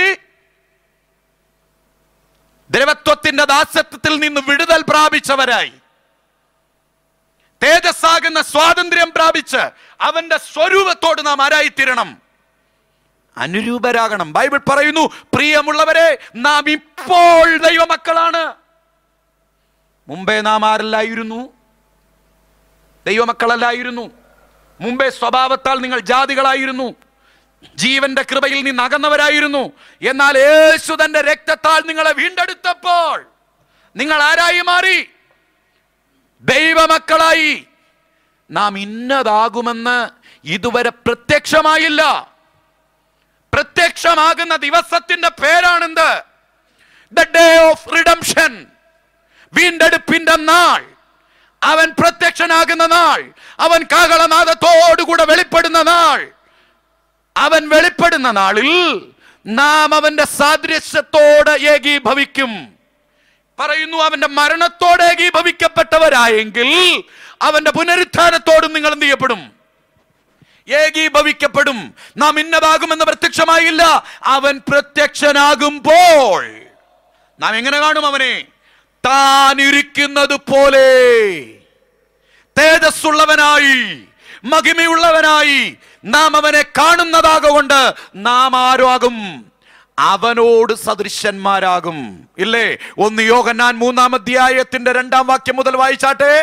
ദ്രവത്വത്തിന്റെ ദാസ്യത്വത്തിൽ നിന്ന് വിടുതൽ പ്രാപിച്ചവരായി തേജസ്സാകുന്ന സ്വാതന്ത്ര്യം പ്രാപിച്ച് അവന്റെ സ്വരൂപത്തോട് നാം ആരായിത്തീരണം അനുരൂപരാകണം ബൈബിൾ പറയുന്നു പ്രിയമുള്ളവരെ നാം ഇപ്പോൾ ദൈവമക്കളാണ് മുമ്പേ നാം ആരല്ലായിരുന്നു ദൈവമക്കളല്ലായിരുന്നു മുമ്പേ സ്വഭാവത്താൽ നിങ്ങൾ ജാതികളായിരുന്നു ജീവന്റെ കൃപയിൽ നിന്ന് അകന്നവരായിരുന്നു എന്നാൽ യേശു തന്റെ രക്തത്താൽ നിങ്ങളെ വീണ്ടെടുത്തപ്പോൾ നിങ്ങൾ ആരായി മാറി ദൈവമക്കളായി നാം ഇന്നതാകുമെന്ന് ഇതുവരെ പ്രത്യക്ഷമായില്ല പ്രത്യക്ഷമാകുന്ന ദിവസത്തിന്റെ പേരാണെന്ത് ദ ഡേ ഓഫ് റിഡംഷൻ വീണ്ടെടുപ്പിന്റെ നാൾ അവൻ പ്രത്യക്ഷനാകുന്ന നാൾ അവൻ കാകളനാദത്തോടുകൂടെ വെളിപ്പെടുന്ന നാൾ അവൻ വെളിപ്പെടുന്ന നാളിൽ നാം അവന്റെ സാദൃശ്യത്തോട് ഏകീഭവിക്കും പറയുന്നു അവന്റെ മരണത്തോട് ഏകീഭവിക്കപ്പെട്ടവരായെങ്കിൽ അവന്റെ പുനരുത്ഥാനത്തോടും നിങ്ങൾ എന്ത് ചെയ്യപ്പെടും ഏകീഭവിക്കപ്പെടും നാം ഇന്നതാകുമെന്ന് പ്രത്യക്ഷമായില്ല അവൻ പ്രത്യക്ഷനാകുമ്പോൾ നാം എങ്ങനെ കാണും അവനെ താൻ ഇരിക്കുന്നത് പോലെ തേജസ്സുള്ളവനായി മഹിമയുള്ളവനായി നാം അവനെ കാണുന്നതാകൊണ്ട് നാം ആരാകും അവനോട് സദൃശന്മാരാകും ഇല്ലേ ഒന്ന് യോഹന്നാൻ മൂന്നാം അധ്യായത്തിന്റെ രണ്ടാം വാക്യം മുതൽ വായിച്ചാട്ടെ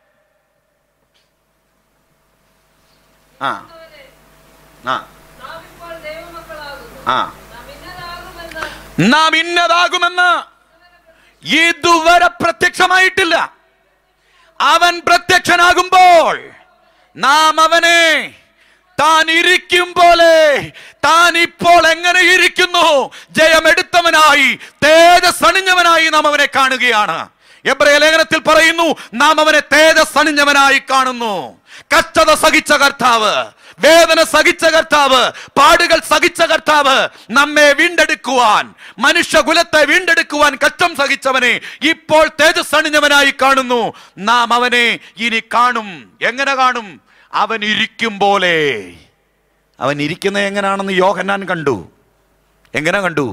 ആ ആ നാം ഇപ്പോൾ ദൈവമക്കളാകുന്നു ആ നാം ഇന്നതാകുമെന്ന് നാം ഇന്നതാകുമെന്ന് ഇതുവരെ പ്രത്യക്ഷമായിട്ടില്ല അവൻ പ്രത്യക്ഷനാകുമ്പോൾ നാം അവനെ താൻ ഇരിക്കും പോലെ താൻ ഇപ്പോൾ എങ്ങനെ ഇരിക്കുന്നു ജയമെടുത്തവനായി തേജസ് അണിഞ്ഞവനായി നാം അവനെ കാണുകയാണ് എബ്രയ ലേഖനത്തിൽ പറയുന്നു നാം അവനെ തേജസ് അണിഞ്ഞവനായി കാണുന്നു കഷ്ടത സഹിച്ച കർത്താവ് വേദന സഹിച്ച കർത്താവ് പാടുകൾ സഹിച്ച കർത്താവ് നമ്മെ വീണ്ടെടുക്കുവാൻ മനുഷ്യകുലത്തെ വീണ്ടെടുക്കുവാൻ കഷ്ടം സഹിച്ചവനെ ഇപ്പോൾ തേജസ് അണിഞ്ഞവനായി കാണുന്നു നാം അവനെ ഇനി കാണും എങ്ങനെ കാണും അവൻ ഇരിക്കും പോലെ അവൻ ഇരിക്കുന്നത് എങ്ങനെയാണെന്ന് യോഹന്നാൻ കണ്ടു എങ്ങനെ കണ്ടു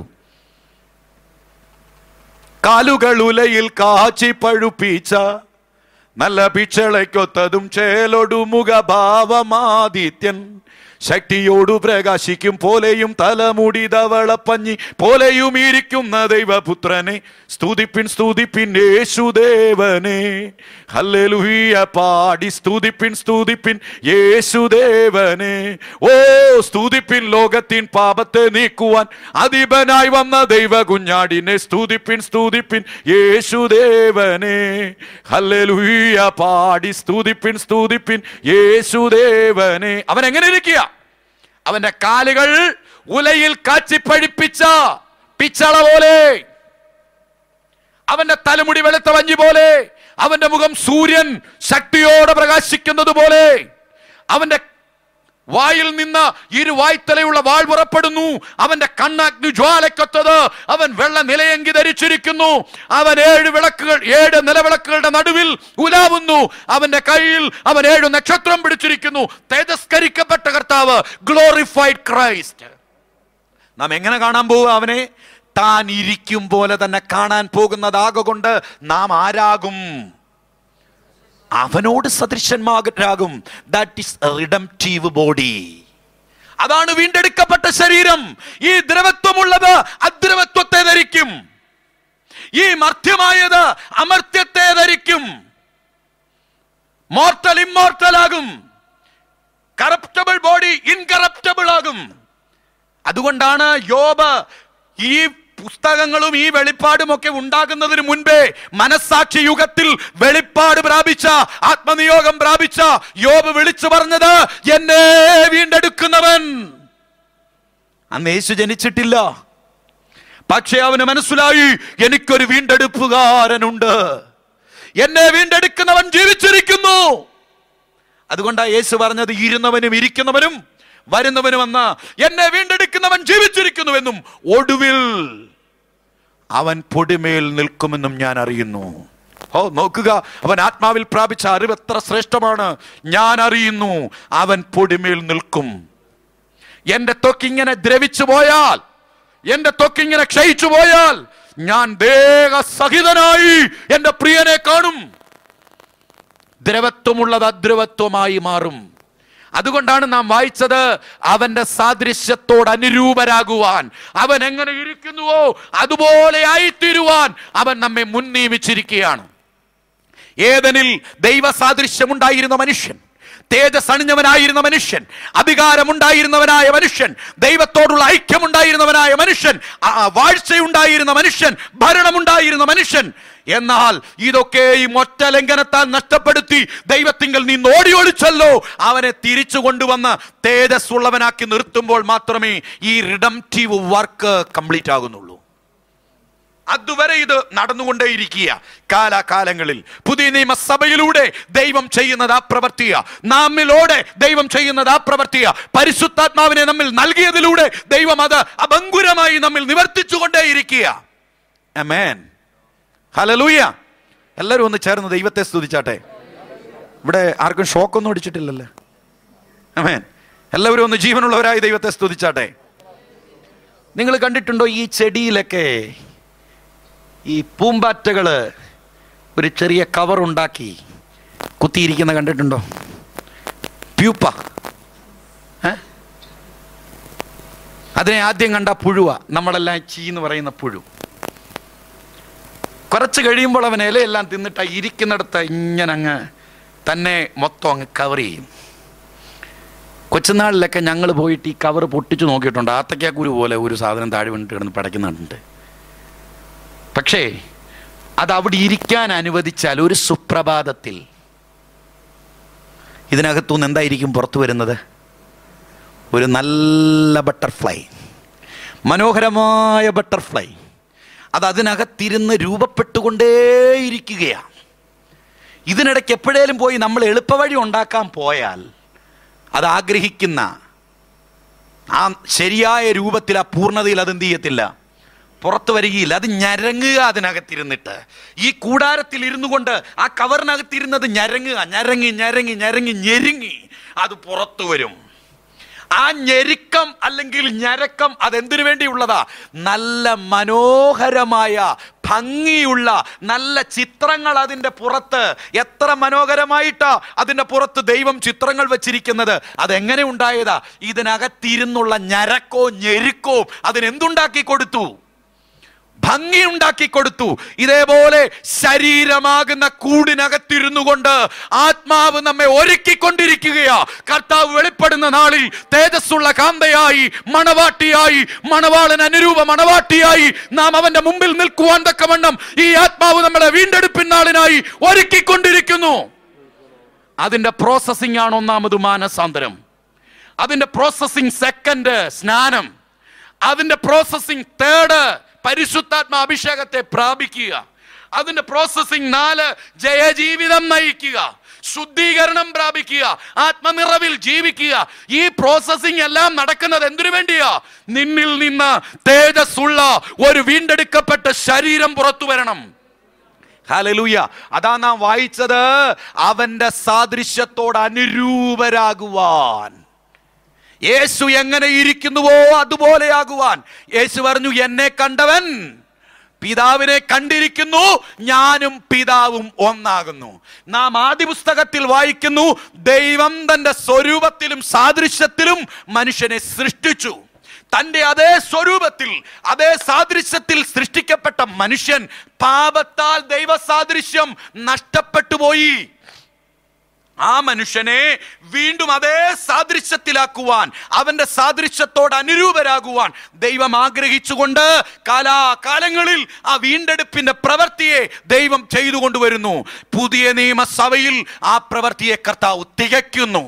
കാലുകൾ ഉലയിൽ കാച്ചി പഴുപ്പിച്ച നല്ല പിച്ചളയ്ക്കൊത്തതും ചേലൊടു മുഖഭാവമാദിത്യൻ ശക്തിയോടു പ്രകാശിക്കും പോലെയും തലമുടി ധവളപ്പഞ്ഞി പോലെയും ഇരിക്കുന്ന ദൈവപുത്രനെ സ്തുതിപ്പിൻ സ്തുതിപ്പിൻ യേശുദേവനെ ഹല്ലേലൂയ പാടി സ്തുതിപ്പിൻ സ്തുതിപ്പിൻ യേശുദേവനെ ഓ സ്തുതിപ്പിൻ ലോകത്തിൻ പാപത്തെ നീക്കുവാൻ അധിപനായി വന്ന ദൈവ കുഞ്ഞാടിനെ സ്തുതിപ്പിൻ സ്തുതിപ്പിൻ യേശുദേവനെ ഹല്ലേലൂയ പാടി സ്തുതിപ്പിൻ സ്തുതിപ്പിൻ യേശുദേവനെ അവൻ എങ്ങനെ ഇരിക്കുക അവന്റെ കാലുകൾ ഉലയിൽ കാച്ചി പഴിപ്പിച്ച പിച്ചള പോലെ അവന്റെ തലമുടി വെളുത്ത വഞ്ചി പോലെ അവന്റെ മുഖം സൂര്യൻ ശക്തിയോടെ പ്രകാശിക്കുന്നത് പോലെ അവന്റെ വായിൽ നിന്ന് ഇരു വായ്ത്തലയുള്ള വാൾ പുറപ്പെടുന്നു അവന്റെ കണ്ണാഗ്നി ജ്വാലക്കൊത്തത് അവൻ വെള്ള നിലയങ്കി ധരിച്ചിരിക്കുന്നു അവൻ ഏഴ് വിളക്കുകൾ ഏഴ് നിലവിളക്കുകളുടെ നടുവിൽ ഉലാവുന്നു അവന്റെ കയ്യിൽ അവൻ ഏഴ് നക്ഷത്രം പിടിച്ചിരിക്കുന്നു തേജസ്കരിക്കപ്പെട്ട കർത്താവ് ഗ്ലോറിഫൈഡ് ക്രൈസ്റ്റ് നാം എങ്ങനെ കാണാൻ പോവുക അവനെ താൻ ഇരിക്കും പോലെ തന്നെ കാണാൻ പോകുന്നതാകൊണ്ട് നാം ആരാകും അവനോട് സദൃശന്മാരാകും ദാറ്റ് ഇസ് റിഡംറ്റീവ് ബോഡി അതാണ് വീണ്ടെടുക്കപ്പെട്ട ശരീരം ഈ ദ്രവത്വമുള്ളത് അദ്രവത്വത്തെ ധരിക്കും ഈ മർത്യമായത് അമർത്യത്തെ ധരിക്കും മോർട്ടൽ ഇമ്മോർട്ടൽ ആകും കറപ്റ്റബിൾ ബോഡി ഇൻകറപ്റ്റബിൾ ആകും അതുകൊണ്ടാണ് യോബ് ഈ പുസ്തകങ്ങളും ഈ വെളിപ്പാടും ഒക്കെ ഉണ്ടാകുന്നതിന് മുൻപേ മനസ്സാക്ഷി യുഗത്തിൽ വെളിപ്പാട് പ്രാപിച്ച ആത്മനിയോഗം പ്രാപിച്ച യോബ് വിളിച്ചു പറഞ്ഞത് എന്നെ വീണ്ടെടുക്കുന്നവൻ അന്ന് യേശു ജനിച്ചിട്ടില്ല പക്ഷേ അവന് മനസ്സിലായി എനിക്കൊരു വീണ്ടെടുപ്പുകാരനുണ്ട് എന്നെ വീണ്ടെടുക്കുന്നവൻ ജീവിച്ചിരിക്കുന്നു അതുകൊണ്ടാ യേശു പറഞ്ഞത് ഇരുന്നവനും ഇരിക്കുന്നവനും വരുന്നവനും എന്ന എന്നെ വീണ്ടെടുക്കുന്നവൻ ജീവിച്ചിരിക്കുന്നുവെന്നും ഒടുവിൽ അവൻ പൊടിമേൽ നിൽക്കുമെന്നും ഞാൻ അറിയുന്നു ഓ നോക്കുക അവൻ ആത്മാവിൽ പ്രാപിച്ച അറിവ് എത്ര ശ്രേഷ്ഠമാണ് ഞാൻ അറിയുന്നു അവൻ പൊടിമേൽ നിൽക്കും എന്റെ ത്വക്കിങ്ങനെ ദ്രവിച്ചു പോയാൽ എന്റെ ത്വക്കിങ്ങനെ ക്ഷയിച്ചു പോയാൽ ഞാൻ ദേഹസഹിതനായി എന്റെ പ്രിയനെ കാണും ദ്രവത്വമുള്ളത് അദ്രവത്വമായി മാറും അതുകൊണ്ടാണ് നാം വായിച്ചത് അവന്റെ സാദൃശ്യത്തോട് അനുരൂപരാകുവാൻ അവൻ എങ്ങനെ ഇരിക്കുന്നുവോ അതുപോലെ ആയിത്തീരുവാൻ അവൻ നമ്മെ മുൻ നിയമിച്ചിരിക്കുകയാണ് ഏതനിൽ ദൈവ സാദൃശ്യമുണ്ടായിരുന്ന മനുഷ്യൻ തേജസ് അണിഞ്ഞവനായിരുന്ന മനുഷ്യൻ അധികാരമുണ്ടായിരുന്നവനായ മനുഷ്യൻ ദൈവത്തോടുള്ള ഐക്യമുണ്ടായിരുന്നവനായ മനുഷ്യൻ ആ വാഴ്ചയുണ്ടായിരുന്ന മനുഷ്യൻ ഭരണമുണ്ടായിരുന്ന മനുഷ്യൻ എന്നാൽ ഇതൊക്കെയും ഒറ്റ ലംഘനത്താൽ നഷ്ടപ്പെടുത്തി ദൈവത്തിങ്കൽ നീ ഓടി ഒളിച്ചല്ലോ അവനെ തിരിച്ചു കൊണ്ടുവന്ന് തേജസ് ഉള്ളവനാക്കി നിർത്തുമ്പോൾ മാത്രമേ ഈ റിഡംറ്റീവ് വർക്ക് കംപ്ലീറ്റ് ആകുന്നുള്ളൂ അതുവരെ ഇത് നടന്നുകൊണ്ടേയിരിക്കുക കാലാകാലങ്ങളിൽ പുതിയ നിയമസഭയിലൂടെ ദൈവം ചെയ്യുന്നത് ആ പ്രവർത്തിയ നാമിലൂടെ ദൈവം ചെയ്യുന്നത് ആ പ്രവർത്തിയ പരിശുദ്ധാത്മാവിനെ നമ്മിൽ നൽകിയതിലൂടെ ദൈവം അത് അഭങ്കുരമായി നമ്മിൽ നിവർത്തിച്ചുകൊണ്ടേയിരിക്കുക അമേൻ ഹലലൂയ എല്ലാവരും ഒന്ന് ചേർന്ന് ദൈവത്തെ സ്തുതിച്ചാട്ടെ ഇവിടെ ആർക്കും ഷോക്കൊന്നും അടിച്ചിട്ടില്ലല്ലോ അമേൻ എല്ലാവരും ഒന്ന് ജീവനുള്ളവരായി ദൈവത്തെ സ്തുതിച്ചാട്ടെ നിങ്ങൾ കണ്ടിട്ടുണ്ടോ ഈ ചെടിയിലൊക്കെ ഈ പൂമ്പാറ്റകള് ഒരു ചെറിയ കവർ ഉണ്ടാക്കി കുത്തിയിരിക്കുന്ന കണ്ടിട്ടുണ്ടോ പ്യൂപ്പ ഏ? അതിനെ ആദ്യം കണ്ട പുഴുവ നമ്മളെല്ലാം ചീ എന്ന് പറയുന്ന പുഴു കുറച്ച് കഴിയുമ്പോൾ അവൻ ഇലയെല്ലാം തിന്നിട്ട് ആ ഇരിക്കുന്നിടത്ത് ഇങ്ങനെ അങ്ങ് തന്നെ മൊത്തം അങ്ങ് കവർ ചെയ്യും കൊച്ചുനാളിലൊക്കെ ഞങ്ങൾ പോയിട്ട് ഈ കവർ പൊട്ടിച്ചു നോക്കിയിട്ടുണ്ട് ആത്തക്കാക്കുരു പോലെ ഒരു സാധനം താഴെ വീണിട്ട് കിടന്ന് പടയ്ക്കുന്നുണ്ട് പക്ഷേ അത് അവിടെ ഇരിക്കാൻ അനുവദിച്ചാൽ ഒരു സുപ്രഭാതത്തിൽ ഇതിനകത്തുനിന്ന് എന്തായിരിക്കും പുറത്തു വരുന്നത് ഒരു നല്ല ബട്ടർഫ്ലൈ മനോഹരമായ ബട്ടർഫ്ലൈ അത് അതിനകത്തിരുന്ന് രൂപപ്പെട്ടുകൊണ്ടേയിരിക്കുകയാണ് ഇതിനിടയ്ക്ക് എപ്പോഴേലും പോയി നമ്മൾ എളുപ്പവഴി ഉണ്ടാക്കാൻ പോയാൽ അത് ആഗ്രഹിക്കുന്ന ആ ശരിയായ രൂപത്തിൽ ആ പൂർണ്ണതയിൽ അത് എന്ത് ചെയ്യത്തില്ല പുറത്തു വരികയില്ല അത് ഞരങ്ങുക അതിനകത്തിരുന്നിട്ട് ഈ കൂടാരത്തിൽ ഇരുന്നു കൊണ്ട് ആ കവറിനകത്തിരുന്നത് ഞരങ്ങുക ഞരങ്ങി ഞരങ്ങി ഞരങ്ങി ഞെരുങ്ങി അത് പുറത്തു വരും ആ ഞെരുക്കം അല്ലെങ്കിൽ ഞരക്കം അതെന്തിനു വേണ്ടിയുള്ളതാ നല്ല മനോഹരമായ ഭംഗിയുള്ള നല്ല ചിത്രങ്ങൾ അതിൻ്റെ പുറത്ത് എത്ര മനോഹരമായിട്ടാ അതിൻ്റെ പുറത്ത് ദൈവം ചിത്രങ്ങൾ വെച്ചിരിക്കുന്നത് അതെങ്ങനെ ഉണ്ടായതാ ഇതിനകത്തിരുന്നുള്ള ഞരക്കോ ഞെരുക്കോ അതിനെന്തുണ്ടാക്കി കൊടുത്തു ഭംഗിയുണ്ടാക്കി കൊടുത്തു ഇതേപോലെ ശരീരമാകുന്ന കൂടിനകത്തിരുന്നു കൊണ്ട് ആത്മാവ് നമ്മെ ഒരുക്കിക്കൊണ്ടിരിക്കുകയാ കർത്താവ് വെളിപ്പെടുന്ന നാളിൽ തേജസ്സുള്ള കാന്തയായി മണവാട്ടിയായി മണവാളൻ അനുരൂപ മണവാട്ടിയായി നാം അവന്റെ മുമ്പിൽ നിൽക്കുവാൻ തക്കവണ്ണം ഈ ആത്മാവ് നമ്മളെ വീണ്ടെടുപ്പിൻ നാളിനായി ഒരുക്കിക്കൊണ്ടിരിക്കുന്നു അതിന്റെ പ്രോസസ്സിംഗ് ആണ് ഒന്നാമത് മാനസാന്തരം അതിന്റെ പ്രോസസ്സിംഗ് സെക്കൻഡ് സ്നാനം അതിന്റെ പ്രോസസ്സിംഗ് തേർഡ് പരിശുദ്ധാത്മ അഭിഷേകത്തെ പ്രാപിക്കുക അതിന്റെ പ്രോസസ്സിംഗ് നാല് ജയജീവിതം നയിക്കുക ശുദ്ധീകരണം പ്രാപിക്കുക ആത്മനിറവിൽ ജീവിക്കുക ഈ പ്രോസസ്സിംഗ് എല്ലാം നടക്കുന്നത് എന്തിനു വേണ്ടിയാ നിന്നിൽ നിന്ന് തേജസ്സുള്ള ഒരു വീണ്ടെടുക്കപ്പെട്ട ശരീരം പുറത്തു വരണം ഹാലലൂയ അതാ നാം വായിച്ചത് അവന്റെ സാദൃശ്യത്തോട് അനുരൂപരാകുവാൻ യേശു എങ്ങനെ ഇരിക്കുന്നുവോ അതുപോലെയാകുവാൻ യേശു പറഞ്ഞു എന്നെ കണ്ടവൻ പിതാവിനെ കണ്ടിരിക്കുന്നു ഞാനും പിതാവും ഒന്നാകുന്നു നാം ആദ്യ പുസ്തകത്തിൽ വായിക്കുന്നു ദൈവം തന്റെ സ്വരൂപത്തിലും സാദൃശ്യത്തിലും മനുഷ്യനെ സൃഷ്ടിച്ചു തന്റെ അതേ സ്വരൂപത്തിൽ അതേ സാദൃശ്യത്തിൽ സൃഷ്ടിക്കപ്പെട്ട മനുഷ്യൻ പാപത്താൽ ദൈവ സാദൃശ്യം നഷ്ടപ്പെട്ടു പോയി ആ മനുഷ്യനെ വീണ്ടും അതേ സാദൃശ്യത്തിലാക്കുവാൻ അവന്റെ സാദൃശ്യത്തോട് അനുരൂപരാകുവാൻ ദൈവം ആഗ്രഹിച്ചുകൊണ്ട് കാലാകാലങ്ങളിൽ ആ വീണ്ടെടുപ്പിന്റെ പ്രവൃത്തിയെ ദൈവം ചെയ്തുകൊണ്ടുവരുന്നു പുതിയ നിയമസഭയിൽ ആ പ്രവൃത്തിയെ കർത്താവ് തികയ്ക്കുന്നു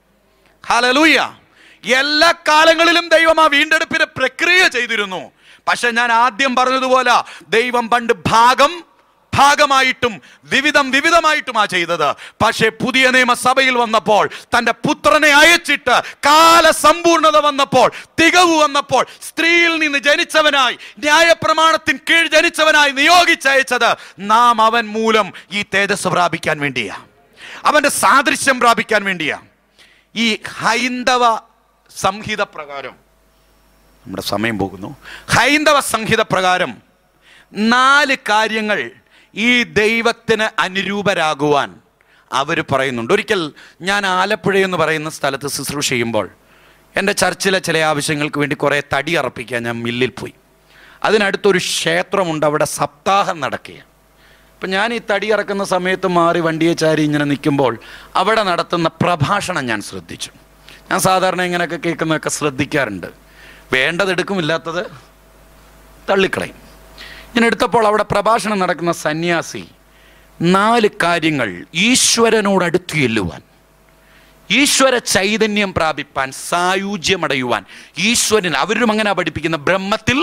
ഹലലൂയ എല്ലാ കാലങ്ങളിലും ദൈവം ആ വീണ്ടെടുപ്പിന്റെ പ്രക്രിയ ചെയ്തിരുന്നു പക്ഷെ ഞാൻ ആദ്യം പറഞ്ഞതുപോലെ ദൈവം പണ്ട് ഭാഗം ഭാഗമായിട്ടും വിവിധം വിവിധമായിട്ടുമാ ചെയ്തത് പക്ഷേ പുതിയ നിയമസഭയിൽ വന്നപ്പോൾ തന്റെ പുത്രനെ അയച്ചിട്ട് കാലസമ്പൂർണത വന്നപ്പോൾ തികവ് വന്നപ്പോൾ സ്ത്രീയിൽ നിന്ന് ജനിച്ചവനായി ന്യായപ്രമാണത്തിന് കീഴ് ജനിച്ചവനായി നിയോഗിച്ചയച്ചത് നാം അവൻ മൂലം ഈ തേജസ് പ്രാപിക്കാൻ വേണ്ടിയാ അവന്റെ സാദൃശ്യം പ്രാപിക്കാൻ വേണ്ടിയാ ഈ ഹൈന്ദവ സംഹിത പ്രകാരം നമ്മുടെ സമയം പോകുന്നു ഹൈന്ദവ സംഹിത പ്രകാരം നാല് കാര്യങ്ങൾ ഈ ദൈവത്തിന് അനുരൂപരാകുവാൻ അവർ പറയുന്നുണ്ട് ഒരിക്കൽ ഞാൻ ആലപ്പുഴ എന്ന് പറയുന്ന സ്ഥലത്ത് ശുശ്രൂഷ ചെയ്യുമ്പോൾ എൻ്റെ ചർച്ചിലെ ചില ആവശ്യങ്ങൾക്ക് വേണ്ടി കുറേ തടി അർപ്പിക്കാൻ ഞാൻ മില്ലിൽ പോയി അതിനടുത്തൊരു ക്ഷേത്രമുണ്ട് അവിടെ സപ്താഹം നടക്കുകയാണ് അപ്പം ഞാൻ ഈ തടി ഇറക്കുന്ന സമയത്ത് മാറി വണ്ടിയെ ചാരി ഇങ്ങനെ നിൽക്കുമ്പോൾ അവിടെ നടത്തുന്ന പ്രഭാഷണം ഞാൻ ശ്രദ്ധിച്ചു ഞാൻ സാധാരണ ഇങ്ങനെയൊക്കെ കേൾക്കുന്നതൊക്കെ ശ്രദ്ധിക്കാറുണ്ട് വേണ്ടതെടുക്കും ഇല്ലാത്തത് തള്ളിക്കളയും ഞാൻ എടുത്തപ്പോൾ അവിടെ പ്രഭാഷണം നടക്കുന്ന സന്യാസി നാല് കാര്യങ്ങൾ ഈശ്വരനോട് അടുത്തു ചെല്ലുവാൻ ഈശ്വര ചൈതന്യം പ്രാപിപ്പാൻ സായുജ്യമടയുവാൻ ഈശ്വരൻ അവരും അങ്ങനെ പഠിപ്പിക്കുന്ന ബ്രഹ്മത്തിൽ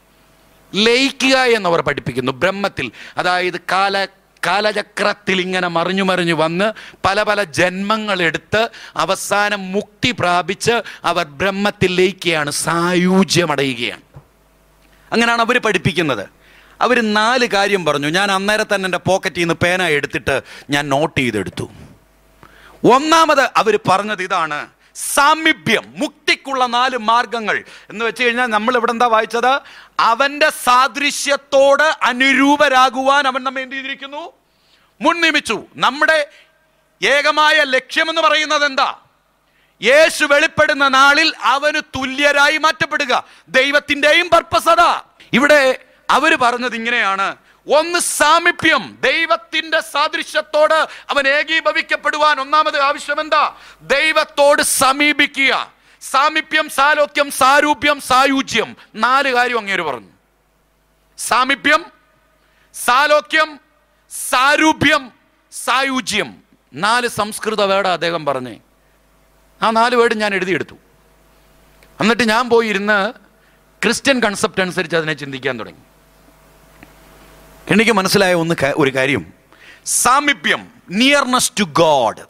ലയിക്കുക എന്നവർ പഠിപ്പിക്കുന്നു ബ്രഹ്മത്തിൽ അതായത് കാല കാലചക്രത്തിൽ ഇങ്ങനെ മറിഞ്ഞു മറിഞ്ഞു വന്ന് പല പല ജന്മങ്ങൾ എടുത്ത് അവസാനം മുക്തി പ്രാപിച്ച് അവർ ബ്രഹ്മത്തിൽ ലയിക്കുകയാണ് സായുജ്യമടയുകയാണ് അങ്ങനെയാണ് അവർ പഠിപ്പിക്കുന്നത് അവർ നാല് കാര്യം പറഞ്ഞു ഞാൻ അന്നേരം തന്നെ എൻ്റെ പോക്കറ്റിൽ നിന്ന് പേന എടുത്തിട്ട് ഞാൻ നോട്ട് ചെയ്തെടുത്തു ഒന്നാമത് അവർ പറഞ്ഞത് ഇതാണ് സാമീപ്യം മുക്തിക്കുള്ള നാല് മാർഗങ്ങൾ എന്ന് വെച്ച് കഴിഞ്ഞാൽ നമ്മൾ ഇവിടെ എന്താ വായിച്ചത് അവന്റെ സാദൃശ്യത്തോട് അനുരൂപരാകുവാൻ അവൻ നമ്മെ എന്ത് ചെയ്തിരിക്കുന്നു മുൻനിയമിച്ചു നമ്മുടെ ഏകമായ ലക്ഷ്യമെന്ന് പറയുന്നത് എന്താ യേശു വെളിപ്പെടുന്ന നാളിൽ അവന് തുല്യരായി മാറ്റപ്പെടുക ദൈവത്തിൻ്റെയും പർപ്പസ് അതാ ഇവിടെ അവര് പറഞ്ഞത് ഇങ്ങനെയാണ് ഒന്ന് സാമീപ്യം ദൈവത്തിന്റെ സാദൃശ്യത്തോട് അവൻ ഏകീഭവിക്കപ്പെടുവാൻ ഒന്നാമത് ആവശ്യം എന്താ ദൈവത്തോട് സമീപിക്കുക സാമീപ്യം സാലോക്യം സാരൂപ്യം സായുജ്യം നാല് കാര്യം അങ്ങേര് പറഞ്ഞു സാമീപ്യം സാലോക്യം സാരൂപ്യം സായുജ്യം നാല് സംസ്കൃത വേർഡ് അദ്ദേഹം പറഞ്ഞേ ആ നാല് വേർഡ് ഞാൻ എഴുതിയെടുത്തു എന്നിട്ട് ഞാൻ പോയി ഇരുന്ന് ക്രിസ്ത്യൻ കൺസെപ്റ്റ് അനുസരിച്ച് അതിനെ ചിന്തിക്കാൻ തുടങ്ങി എനിക്ക് മനസ്സിലായ ഒന്ന് ക- ഒരു കാര്യം സാമീപ്യം നിയർനെസ് ടു ഗോഡ്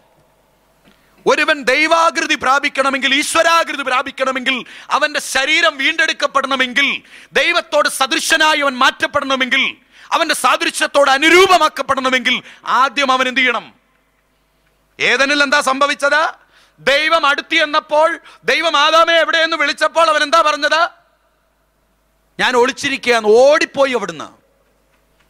ഒരുവൻ ദൈവാകൃതി പ്രാപിക്കണമെങ്കിൽ ഈശ്വരാകൃതി പ്രാപിക്കണമെങ്കിൽ അവന്റെ ശരീരം വീണ്ടെടുക്കപ്പെടണമെങ്കിൽ ദൈവത്തോട് സദൃശനായി അവൻ മാറ്റപ്പെടണമെങ്കിൽ അവന്റെ സാദൃശ്യത്തോട് അനുരൂപമാക്കപ്പെടണമെങ്കിൽ ആദ്യം അവൻ എന്ത് ചെയ്യണം ഏതനിൽ എന്താ സംഭവിച്ചത് ദൈവം അടുത്തി എന്നപ്പോൾ ദൈവം ആദാമെ എവിടെയെന്ന് വിളിച്ചപ്പോൾ അവൻ എന്താ പറഞ്ഞത് ഞാൻ ഒളിച്ചിരിക്കുകയാണ് ഓടിപ്പോയി അവിടുന്ന്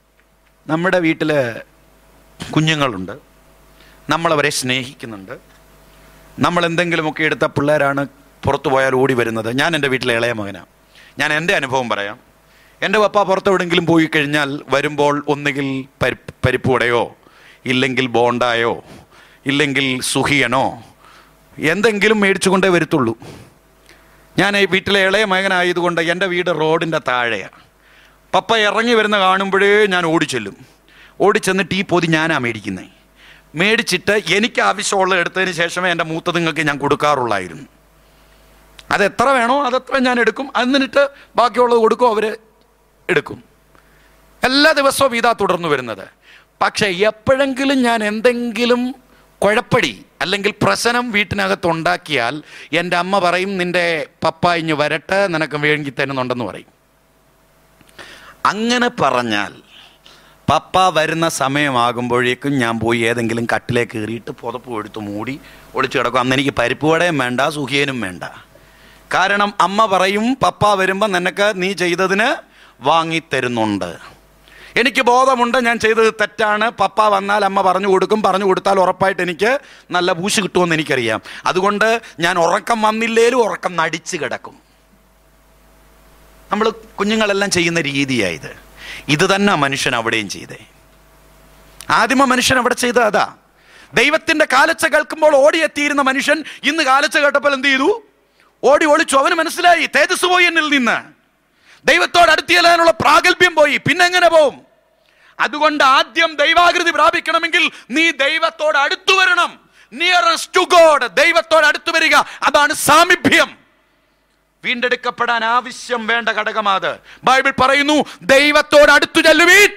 നമ്മുടെ വീട്ടിൽ കുഞ്ഞുങ്ങളുണ്ട് നമ്മളവരെ സ്നേഹിക്കുന്നുണ്ട് നമ്മൾ എന്തെങ്കിലുമൊക്കെ എടുത്ത പിള്ളേരാണ് പുറത്തു പോയാൽ ഓടി വരുന്നത് ഞാൻ എൻ്റെ വീട്ടിലെ ഇളയ മകനാണ് ഞാൻ എൻ്റെ അനുഭവം പറയാം എൻ്റെ പപ്പ പുറത്തെവിടെങ്കിലും പോയി കഴിഞ്ഞാൽ വരുമ്പോൾ ഒന്നുകിൽ പരിപ്പ് പരിപ്പ് വടയോ ഇല്ലെങ്കിൽ ബോണ്ടായോ ഇല്ലെങ്കിൽ സുഹിയനോ എന്തെങ്കിലും മേടിച്ചു കൊണ്ടേ വരത്തുള്ളൂ ഞാൻ ഈ വീട്ടിലെ ഇളയ മകനായതുകൊണ്ട് എൻ്റെ വീട് റോഡിൻ്റെ താഴെയാണ് പപ്പ ഇറങ്ങി വരുന്ന കാണുമ്പോഴേ ഞാൻ ഓടിച്ചെല്ലും ഓടിച്ചെന്നിട്ട് ഈ പൊതി ഞാനാ മേടിക്കുന്നത് മേടിച്ചിട്ട് എനിക്ക് ആവശ്യമുള്ള എടുത്തതിന് ശേഷമേ എൻ്റെ മൂത്തതുങ്ങൾക്ക് ഞാൻ കൊടുക്കാറുള്ളായിരുന്നു അത് എത്ര വേണോ അതെത്ര ഞാൻ എടുക്കും എന്നിട്ട് ബാക്കിയുള്ളത് കൊടുക്കും അവർ എടുക്കും എല്ലാ ദിവസവും ഇതാ തുടർന്നു വരുന്നത് പക്ഷേ എപ്പോഴെങ്കിലും ഞാൻ എന്തെങ്കിലും കുഴപ്പടി അല്ലെങ്കിൽ പ്രശ്നം വീട്ടിനകത്ത് ഉണ്ടാക്കിയാൽ എൻ്റെ അമ്മ പറയും നിന്റെ പപ്പ ഇഞ്ഞ് വരട്ടെ നിനക്ക് വേണ്ടി തരുന്നുണ്ടെന്ന് പറയും അങ്ങനെ പറഞ്ഞാൽ പപ്പ വരുന്ന സമയമാകുമ്പോഴേക്കും ഞാൻ പോയി ഏതെങ്കിലും കട്ടിലേക്ക് കയറിയിട്ട് പുതപ്പ് എടുത്ത് മൂടി ഒളിച്ചു കിടക്കും അന്ന് എനിക്ക് പരിപ്പ് വടയും വേണ്ട സുഖിയനും വേണ്ട കാരണം അമ്മ പറയും പപ്പ വരുമ്പോൾ നിനക്ക് നീ ചെയ്തതിന് വാങ്ങിത്തരുന്നുണ്ട് എനിക്ക് ബോധമുണ്ട് ഞാൻ ചെയ്തത് തെറ്റാണ് പപ്പ വന്നാൽ അമ്മ പറഞ്ഞു കൊടുക്കും പറഞ്ഞു കൊടുത്താൽ ഉറപ്പായിട്ട് എനിക്ക് നല്ല പൂശ് കിട്ടുമെന്ന് എനിക്കറിയാം അതുകൊണ്ട് ഞാൻ ഉറക്കം വന്നില്ലേലും ഉറക്കം നടിച്ച് കിടക്കും നമ്മൾ കുഞ്ഞുങ്ങളെല്ലാം ചെയ്യുന്ന രീതിയായത് ഇത് തന്നെ മനുഷ്യൻ അവിടെയും ചെയ്തേ ആദിമ മനുഷ്യൻ അവിടെ ചെയ്ത അതാ ദൈവത്തിന്റെ കാലച്ച കേൾക്കുമ്പോൾ ഓടിയെത്തിയിരുന്ന മനുഷ്യൻ ഇന്ന് കാലച്ച കേട്ടപ്പോൾ എന്ത് ചെയ്തു ഓടി ഒളിച്ചു അവന് മനസ്സിലായി തേജസ് പോയി എന്നിൽ നിന്ന് ദൈവത്തോട് അടുത്തിയല്ലാനുള്ള പ്രാഗൽഭ്യം പോയി പിന്നെ എങ്ങനെ പോവും അതുകൊണ്ട് ആദ്യം ദൈവാകൃതി പ്രാപിക്കണമെങ്കിൽ നീ ദൈവത്തോട് അടുത്തു വരണം നിയറസ്റ്റ് ടു ഗോഡ് ദൈവത്തോട് അടുത്തു വരിക അതാണ് സാമീപ്യം വീണ്ടെടുക്കപ്പെടാൻ ആവശ്യം വേണ്ട ഘടകമാത് ബൈബിൾ പറയുന്നു ദൈവത്തോട് അടുത്തു ചെല്ലുവീൻ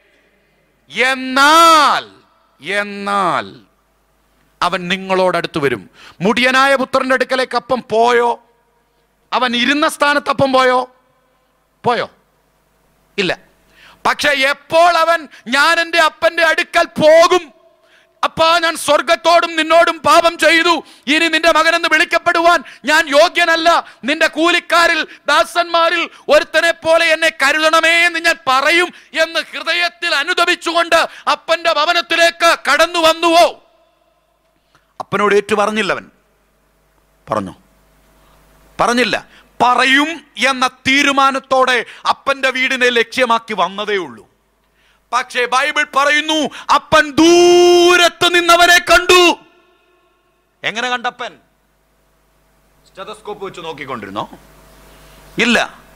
എന്നാൽ എന്നാൽ അവൻ നിങ്ങളോടടുത്ത് വരും മുടിയനായ പുത്രന്റെ അടുക്കലേക്ക് അപ്പം പോയോ അവൻ ഇരുന്ന സ്ഥാനത്ത് അപ്പം പോയോ പോയോ ഇല്ല പക്ഷെ എപ്പോൾ അവൻ ഞാൻ എൻ്റെ അപ്പന്റെ അടുക്കൽ പോകും അപ്പാ ഞാൻ സ്വർഗത്തോടും നിന്നോടും പാപം ചെയ്തു ഇനി നിന്റെ മകനെന്ന് വിളിക്കപ്പെടുവാൻ ഞാൻ യോഗ്യനല്ല നിന്റെ കൂലിക്കാരിൽ ദാസന്മാരിൽ ഒരുത്തനെ പോലെ എന്നെ കരുതണമേ എന്ന് ഞാൻ പറയും എന്ന് ഹൃദയത്തിൽ അനുദപിച്ചുകൊണ്ട് അപ്പന്റെ ഭവനത്തിലേക്ക് കടന്നു വന്നുവോ അപ്പനോട് ഏറ്റു പറഞ്ഞില്ലവൻ പറഞ്ഞു പറഞ്ഞില്ല പറയും എന്ന തീരുമാനത്തോടെ അപ്പന്റെ വീടിനെ ലക്ഷ്യമാക്കി വന്നതേ ഉള്ളൂ പക്ഷേ ബൈബിൾ പറയുന്നു അപ്പൻ ദൂരത്ത് നിന്നവരെ കണ്ടു എങ്ങനെ കണ്ടപ്പൻ സ്റ്റെതസ്കോപ്പ് വെച്ച് നോക്കിക്കൊണ്ടിരുന്നോ ഇല്ല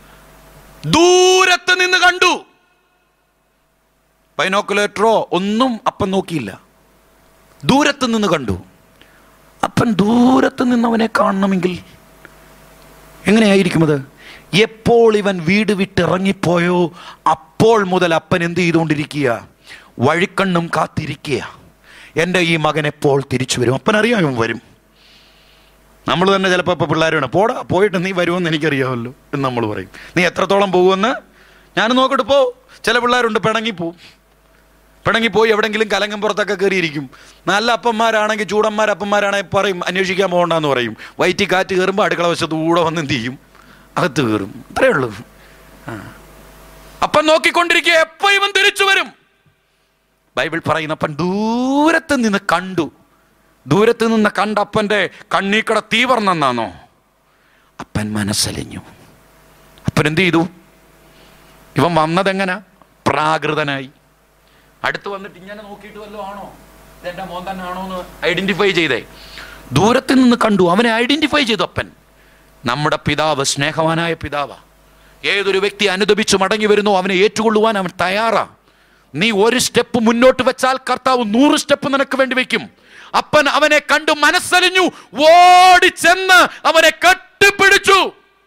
ദൂരത്ത് നിന്ന് കണ്ടു ബൈനോക്കുലേറ്ററോ ഒന്നും അപ്പൻ നോക്കിയില്ല ദൂരത്ത് നിന്ന് കണ്ടു അപ്പൻ ദൂരത്ത് നിന്നവനെ കാണണമെങ്കിൽ എങ്ങനെയായിരിക്കും അത് എപ്പോൾ ഇവൻ വീട് വിട്ടിറങ്ങിപ്പോയോ അപ്പോൾ മുതൽ അപ്പൻ എന്ത് ചെയ്തുകൊണ്ടിരിക്കുക വഴിക്കണ്ണും കാത്തിരിക്കുക എൻ്റെ ഈ മകൻ എപ്പോൾ തിരിച്ചു വരും അപ്പൻ അറിയാം ഇവൻ വരും നമ്മൾ തന്നെ ചിലപ്പോൾ ഇപ്പോൾ പിള്ളേരാണ് പോടാ പോയിട്ട് നീ വരുമെന്ന് എനിക്കറിയാമല്ലോ എന്ന് നമ്മൾ പറയും നീ എത്രത്തോളം പോകുമെന്ന് ഞാൻ നോക്കട്ടെ പോ ചില പിള്ളേരുണ്ട് പിണങ്ങിപ്പോവും പിണങ്ങിപ്പോയി എവിടെങ്കിലും കലങ്ങം പുറത്തൊക്കെ കയറിയിരിക്കും നല്ല അപ്പന്മാരാണെങ്കിൽ ചൂടന്മാർ അപ്പന്മാരാണെങ്കിൽ പറയും അന്വേഷിക്കാൻ പോകണ്ടെന്ന് പറയും വയറ്റി കാറ്റ് കയറുമ്പോൾ അടുക്കള വശത്ത് കൂടെ വന്ന് എന്ത് ചെയ്യും അകത്ത് കയറും അത്രേ ഉള്ളൂ ആ. അപ്പൻ നോക്കിക്കൊണ്ടിരിക്കുക എപ്പോ ഇവൻ തിരിച്ചു വരും ബൈബിൾ പറയുന്ന അപ്പൻ ദൂരത്ത് നിന്ന് കണ്ടു ദൂരത്ത് നിന്ന് കണ്ട അപ്പൻ്റെ കണ്ണീക്കട തീവർന്നെന്നാണോ അപ്പൻ മനസ്സലിഞ്ഞു അപ്പൻ എന്ത് ചെയ്തു ഇവൻ വന്നതെങ്ങനെ പ്രാകൃതനായി അടുത്ത് വന്നിട്ട് ഇങ്ങനെ നോക്കിയിട്ട് വല്ലതും ആണോ ഇതെന്റെ മോൻ തന്നെ ആണോ എന്ന് ഐഡന്റിഫൈ ചെയ്തേ ദൂരത്ത് നിന്ന് കണ്ടു അവനെ ഐഡന്റിഫൈ ചെയ്തു അപ്പൻ നമ്മുടെ പിതാവ് സ്നേഹവാനായ പിതാവാ ഏതൊരു വ്യക്തി അനുദപിച്ച് മടങ്ങി വരുന്നു അവനെ ഏറ്റുകൊള്ളുവാൻ അവൻ തയ്യാറാ നീ ഒരു സ്റ്റെപ്പ് മുന്നോട്ട് വെച്ചാൽ കർത്താവ് നൂറ് സ്റ്റെപ്പ് നിനക്ക് വേണ്ടി വെക്കും അപ്പൻ അവനെ കണ്ടു മനസ്സലിഞ്ഞു ഓടി ചെന്ന് അവനെ കെട്ടിപ്പിടിച്ചു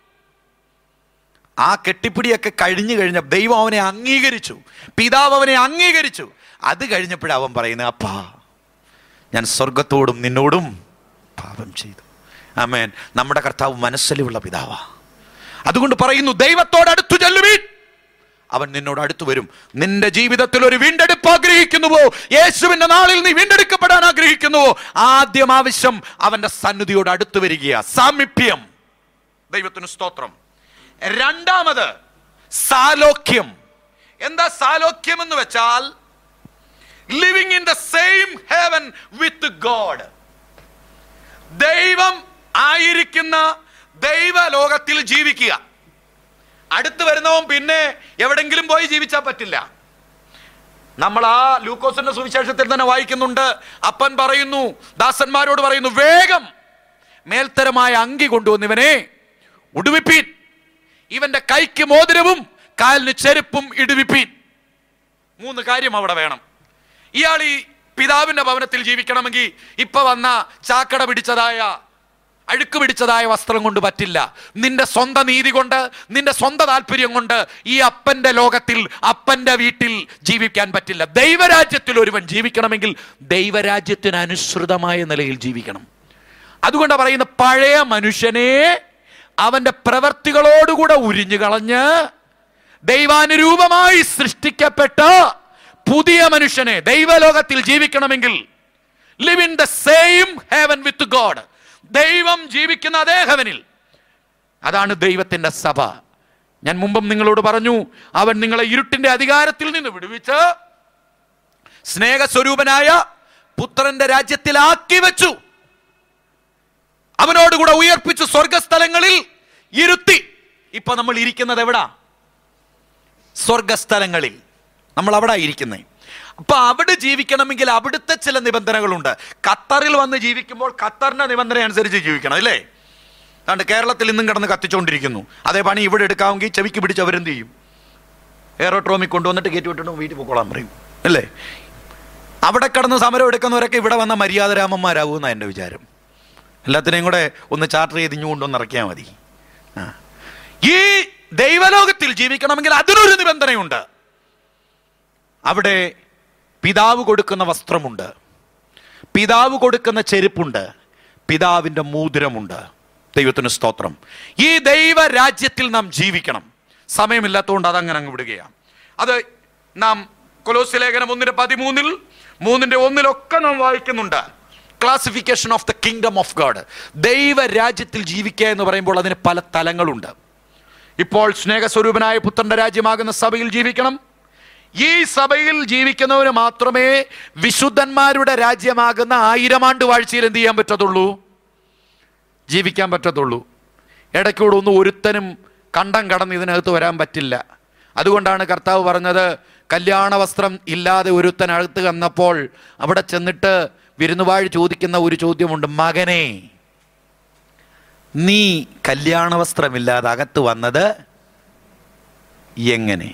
ആ കെട്ടിപ്പിടിയൊക്കെ കഴിഞ്ഞു കഴിഞ്ഞ ദൈവം അവനെ അംഗീകരിച്ചു പിതാവ് അവനെ അംഗീകരിച്ചു അത് കഴിഞ്ഞപ്പോഴാണ് അവൻ പറയുന്നത് അപ്പാ ഞാൻ സ്വർഗത്തോടും നിന്നോടും പാപം ചെയ്തു ആമേൻ നമ്മുടെ കർത്താവ് മനസ്സിലുള്ള പിതാവാ അതുകൊണ്ട് പറയുന്നു ദൈവത്തോട് അടുത്തു ചെല്ലുവീൻ അവൻ നിന്നോട് അടുത്തു വരും നിന്റെ ജീവിതത്തിൽ ഒരു വീണ്ടെടുപ്പ് ആഗ്രഹിക്കുന്നുവോ യേശുവിന്റെ നാളിൽ നീ വീണ്ടെടുക്കപ്പെടാൻ ആഗ്രഹിക്കുന്നുവോ ആദ്യം ആവശ്യം അവന്റെ സന്നിധിയോട് അടുത്തു വരികയാ സാമീപ്യം ദൈവത്തിന് സ്തോത്രം രണ്ടാമത് സാലോക്യം എന്താ സാലോക്യം എന്ന് വെച്ചാൽ living in the same heaven with God ദൈവം ആയിരിക്കുന്ന ദൈവലോകത്തിൽ ജീവിക്കുക അടുത്ത് വരുന്നവൻ പിന്നെ എവിടെങ്കിലും പോയി ജീവിച്ചാൽ പറ്റില്ല നമ്മൾ ആ ലൂക്കോസിന്റെ സുവിശേഷത്തിൽ തന്നെ വായിക്കുന്നുണ്ട് അപ്പൻ പറയുന്നു ദാസന്മാരോട് പറയുന്നു വേഗം മേൽത്തരമായ അങ്കി കൊണ്ടുവന്ന് ഇവനെ ഉടുവിപ്പീൻ ഇവന്റെ കൈക്ക് മോതിരവും കാലിന് ചെരുപ്പും ഇടുവിപ്പീൻ മൂന്ന് കാര്യം അവിടെ വേണം ഇയാൾ ഈ പിതാവിന്റെ ഭവനത്തിൽ ജീവിക്കണമെങ്കിൽ ഇപ്പൊ വന്ന ചാക്കട പിടിച്ചതായ അഴുക്ക് പിടിച്ചതായ വസ്ത്രം കൊണ്ട് പറ്റില്ല നിന്റെ സ്വന്തം നീതി കൊണ്ട് നിന്റെ സ്വന്തം താല്പര്യം കൊണ്ട് ഈ അപ്പന്റെ ലോകത്തിൽ അപ്പന്റെ വീട്ടിൽ ജീവിക്കാൻ പറ്റില്ല ദൈവരാജ്യത്തിൽ ഒരുവൻ ജീവിക്കണമെങ്കിൽ ദൈവരാജ്യത്തിന് അനുസൃതമായ നിലയിൽ ജീവിക്കണം അതുകൊണ്ടാണ് പറയുന്ന പഴയ മനുഷ്യനെ അവന്റെ പ്രവർത്തികളോടുകൂടെ ഉരിഞ്ഞു കളഞ്ഞ് ദൈവാനുരൂപമായി സൃഷ്ടിക്കപ്പെട്ട പുതിയ മനുഷ്യനെ ദൈവലോകത്തിൽ ജീവിക്കണമെങ്കിൽ live in the same heaven with God ദൈവം ജീവിക്കുന്ന അതേ ഹെവനിൽ അതാണ് ദൈവത്തിന്റെ സഭ ഞാൻ മുമ്പും നിങ്ങളോട് പറഞ്ഞു അവൻ നിങ്ങളെ ഇരുട്ടിന്റെ അധികാരത്തിൽ നിന്ന് വിടുവിച്ച് സ്നേഹസ്വരൂപനായ പുത്രന്റെ രാജ്യത്തിലാക്കി വെച്ചു അവനോടുകൂടെ ഉയർപ്പിച്ചു സ്വർഗസ്ഥലങ്ങളിൽ ഇരുത്തി ഇപ്പൊ നമ്മൾ ഇരിക്കുന്നത് എവിടാ സ്വർഗസ്ഥലങ്ങളിൽ നമ്മൾ അവിടെ ഇരിക്കുന്നത് അപ്പൊ അവിടെ ജീവിക്കണമെങ്കിൽ അവിടുത്തെ ചില നിബന്ധനകളുണ്ട് ഖത്തറിൽ വന്ന് ജീവിക്കുമ്പോൾ ഖത്തറിന്റെ നിബന്ധന അനുസരിച്ച് ജീവിക്കണം അല്ലേ അതുകൊണ്ട് കേരളത്തിൽ ഇന്നും കിടന്ന് കത്തിച്ചുകൊണ്ടിരിക്കുന്നു അതേ പണി ഇവിടെ എടുക്കാമെങ്കിൽ ചെവിക്ക് പിടിച്ച് അവരെന്ത് ചെയ്യും എയറോട്രോമിൽ കൊണ്ടുവന്നിട്ട് കയറ്റി വിട്ടിട്ട് വീട്ടിൽ പോയിക്കോളാൻ പറയും അല്ലേ അവിടെ കിടന്ന് സമരം എടുക്കുന്നവരൊക്കെ ഇവിടെ വന്ന മര്യാദരാമന്മാരാകുമെന്നാണ് എൻ്റെ വിചാരം എല്ലാത്തിനെയും കൂടെ ഒന്ന് ചാർട്ടർ ചെയ്ത് ഇഞ്ഞു കൊണ്ടൊന്ന് ഇറക്കിയാൽ മതി ആ. ഈ ദൈവലോകത്തിൽ ജീവിക്കണമെങ്കിൽ അതിനൊരു നിബന്ധനയുണ്ട് അവിടെ പിതാവ് കൊടുക്കുന്ന വസ്ത്രമുണ്ട് പിതാവ് കൊടുക്കുന്ന ചെരുപ്പുണ്ട് പിതാവിൻ്റെ മൂതിരമുണ്ട് ദൈവത്തിന് സ്തോത്രം ഈ ദൈവ രാജ്യത്തിൽ നാം ജീവിക്കണം സമയമില്ലാത്തതുകൊണ്ട് അതങ്ങനെ അങ്ങ് വിടുകയാണ് അത് നാം കൊലോസ് ലേഖനം ഒന്നിന്റെ പതിമൂന്നിൽ മൂന്നിന്റെ ഒന്നിലൊക്കെ നാം വായിക്കുന്നുണ്ട് classification of the kingdom of God ദൈവ രാജ്യത്തിൽ ജീവിക്കുക എന്ന് പറയുമ്പോൾ അതിന് പല തലങ്ങളുണ്ട് ഇപ്പോൾ സ്നേഹസ്വരൂപനായ പുത്രന്റെ രാജ്യമാകുന്ന സഭയിൽ ജീവിക്കണം ഈ സഭയിൽ ജീവിക്കുന്നവന് മാത്രമേ വിശുദ്ധന്മാരുടെ രാജ്യമാകുന്ന ആയിരം ആണ്ട് വാഴ്ചയിൽ എന്ത് ചെയ്യാൻ പറ്റത്തുള്ളൂ ജീവിക്കാൻ പറ്റത്തുള്ളൂ ഇടയ്ക്കൂടെ ഒന്നും ഒരുത്തനും കണ്ടം കടന്ന് ഇതിനകത്ത് വരാൻ പറ്റില്ല അതുകൊണ്ടാണ് കർത്താവ് പറഞ്ഞത് കല്യാണ വസ്ത്രം ഇല്ലാതെ ഒരുത്തൻ അകത്ത് വന്നപ്പോൾ അവിടെ ചെന്നിട്ട് വിരുന്നുവാഴ് ചോദിക്കുന്ന ഒരു ചോദ്യമുണ്ട് മകനെ നീ കല്യാണ വസ്ത്രമില്ലാതെ അകത്ത് വന്നത് എങ്ങനെ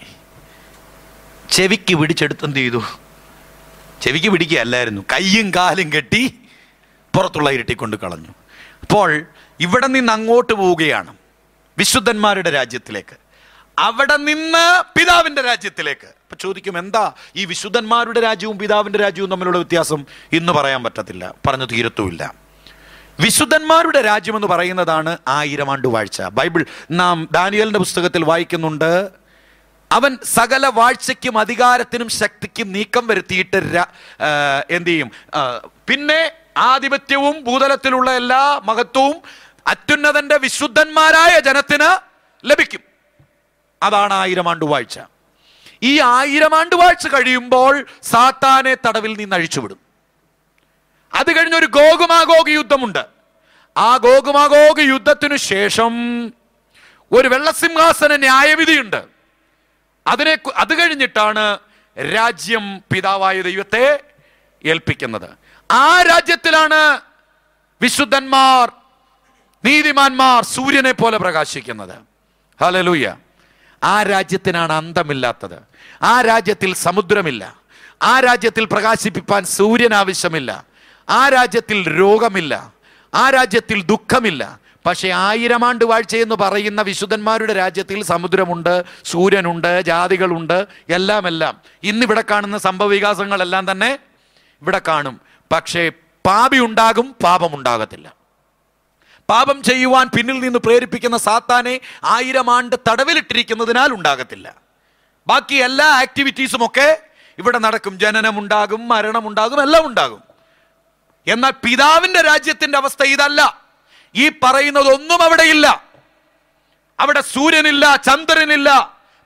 ചെവിക്ക് പിടിച്ചെടുത്ത് എന്ത് ചെയ്തു ചെവിക്ക് പിടിക്കുകയല്ലായിരുന്നു കയ്യും കാലും കെട്ടി പുറത്തുള്ള ഇരുട്ടി കൊണ്ട് കളഞ്ഞു അപ്പോൾ ഇവിടെ നിന്ന് അങ്ങോട്ട് പോവുകയാണ് വിശുദ്ധന്മാരുടെ രാജ്യത്തിലേക്ക് അവിടെ നിന്ന് പിതാവിന്റെ രാജ്യത്തിലേക്ക് അപ്പൊ ചോദിക്കും എന്താ ഈ വിശുദ്ധന്മാരുടെ രാജ്യവും പിതാവിന്റെ രാജ്യവും തമ്മിലുള്ള വ്യത്യാസം ഇന്ന് പറയാൻ പറ്റത്തില്ല പറഞ്ഞു തീരത്തുമില്ല വിശുദ്ധന്മാരുടെ രാജ്യം എന്ന് പറയുന്നതാണ് ആയിരം ആണ്ട് വാഴ്ച ബൈബിൾ നാം ദാനിയലിന്റെ പുസ്തകത്തിൽ വായിക്കുന്നുണ്ട് അവൻ സകല വാഴ്ചയ്ക്കും അധികാരത്തിനും ശക്തിക്കും നീക്കം വരുത്തിയിട്ട് ര- ആ, എന്ത് ചെയ്യും ആ, പിന്നെ ആധിപത്യവും ഭൂതലത്തിലുള്ള എല്ലാ മഹത്വവും അത്യുന്നതന്റെ വിശുദ്ധന്മാരായ ജനത്തിന് ലഭിക്കും അതാണ് ആയിരം ആണ്ട് വാഴ്ച ഈ ആയിരം ആണ്ട് വാഴ്ച കഴിയുമ്പോൾ സാത്താനെ തടവിൽ നിന്ന് അഴിച്ചുവിടും അത് കഴിഞ്ഞ് ഒരു ഗോകുമാഗോഗ് യുദ്ധമുണ്ട് ആ ഗോകുമാഗോഗ് യുദ്ധത്തിനു ശേഷം ഒരു വെള്ളസിംഹാസന ന്യായവിധിയുണ്ട് അതിനെ കു- അത് കഴിഞ്ഞിട്ടാണ് രാജ്യം പിതാവായ ദൈവത്തെ ഏൽപ്പിക്കുന്നത് ആ രാജ്യത്തിലാണ് വിശുദ്ധന്മാർ നീതിമാന്മാർ സൂര്യനെ പോലെ പ്രകാശിക്കുന്നത് ഹലലൂയ ആ രാജ്യത്തിനാണ് അന്തമില്ലാത്തത് ആ രാജ്യത്തിൽ സമുദ്രമില്ല ആ രാജ്യത്തിൽ പ്രകാശിപ്പിക്കാൻ സൂര്യൻ ആവശ്യമില്ല ആ രാജ്യത്തിൽ രോഗമില്ല ആ രാജ്യത്തിൽ ദുഃഖമില്ല പക്ഷേ ആയിരം ആണ്ട് വാഴ്ച എന്ന് പറയുന്ന വിശുദ്ധന്മാരുടെ രാജ്യത്തിൽ സമുദ്രമുണ്ട് സൂര്യനുണ്ട് ജാതികളുണ്ട് എല്ലാം എല്ലാം ഇന്നിവിടെ കാണുന്ന സംഭവ വികാസങ്ങളെല്ലാം തന്നെ ഇവിടെ കാണും പക്ഷേ പാപി ഉണ്ടാകും പാപമുണ്ടാകത്തില്ല പാപം ചെയ്യുവാൻ പിന്നിൽ നിന്ന് പ്രേരിപ്പിക്കുന്ന സാത്താനെ ആയിരം ആണ്ട് തടവിലിട്ടിരിക്കുന്നതിനാൽ ഉണ്ടാകത്തില്ല ബാക്കി എല്ലാ ആക്ടിവിറ്റീസും ഒക്കെ ഇവിടെ നടക്കും ജനനമുണ്ടാകും മരണമുണ്ടാകും എല്ലാം ഉണ്ടാകും എന്നാൽ പിതാവിന്റെ രാജ്യത്തിന്റെ അവസ്ഥ ഇതല്ല ഈ പറയുന്നതൊന്നും അവിടെ ഇല്ല അവിടെ സൂര്യനില്ല ചന്ദ്രനില്ല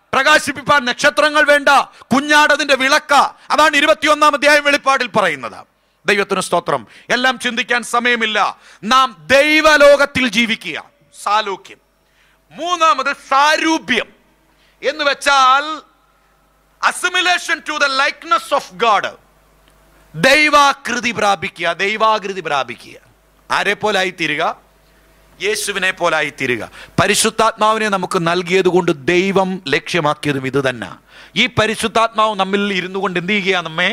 പ്രകാശിപ്പിപ്പാൻ നക്ഷത്രങ്ങൾ വേണ്ട കുഞ്ഞാടതിന്റെ വിളക്ക അതാണ് ഇരുപത്തിയൊന്നാം അധ്യായം വെളിപ്പാടിൽ പറയുന്നത് ദൈവത്തിന് സ്തോത്രം എല്ലാം ചിന്തിക്കാൻ സമയമില്ല നാം ദൈവലോകത്തിൽ ജീവിക്കുക സാലോക്യം മൂന്നാമത് സാരൂപ്യം എന്ന് വെച്ചാൽ assimilation to the likeness of God ദൈവാകൃതി പ്രാപിക്കുക ദൈവാകൃതി പ്രാപിക്കുക ആരെ പോലായി തീരുക യേശുവിനെ പോലായി തീരുക പരിശുദ്ധാത്മാവിനെ നമുക്ക് നൽകിയത് കൊണ്ട് ദൈവം ലക്ഷ്യമാക്കിയതും ഇത് തന്നെ ഈ പരിശുദ്ധാത്മാവ് നമ്മിൽ ഇരുന്നു കൊണ്ട് എന്ത് ചെയ്യുക നമ്മെ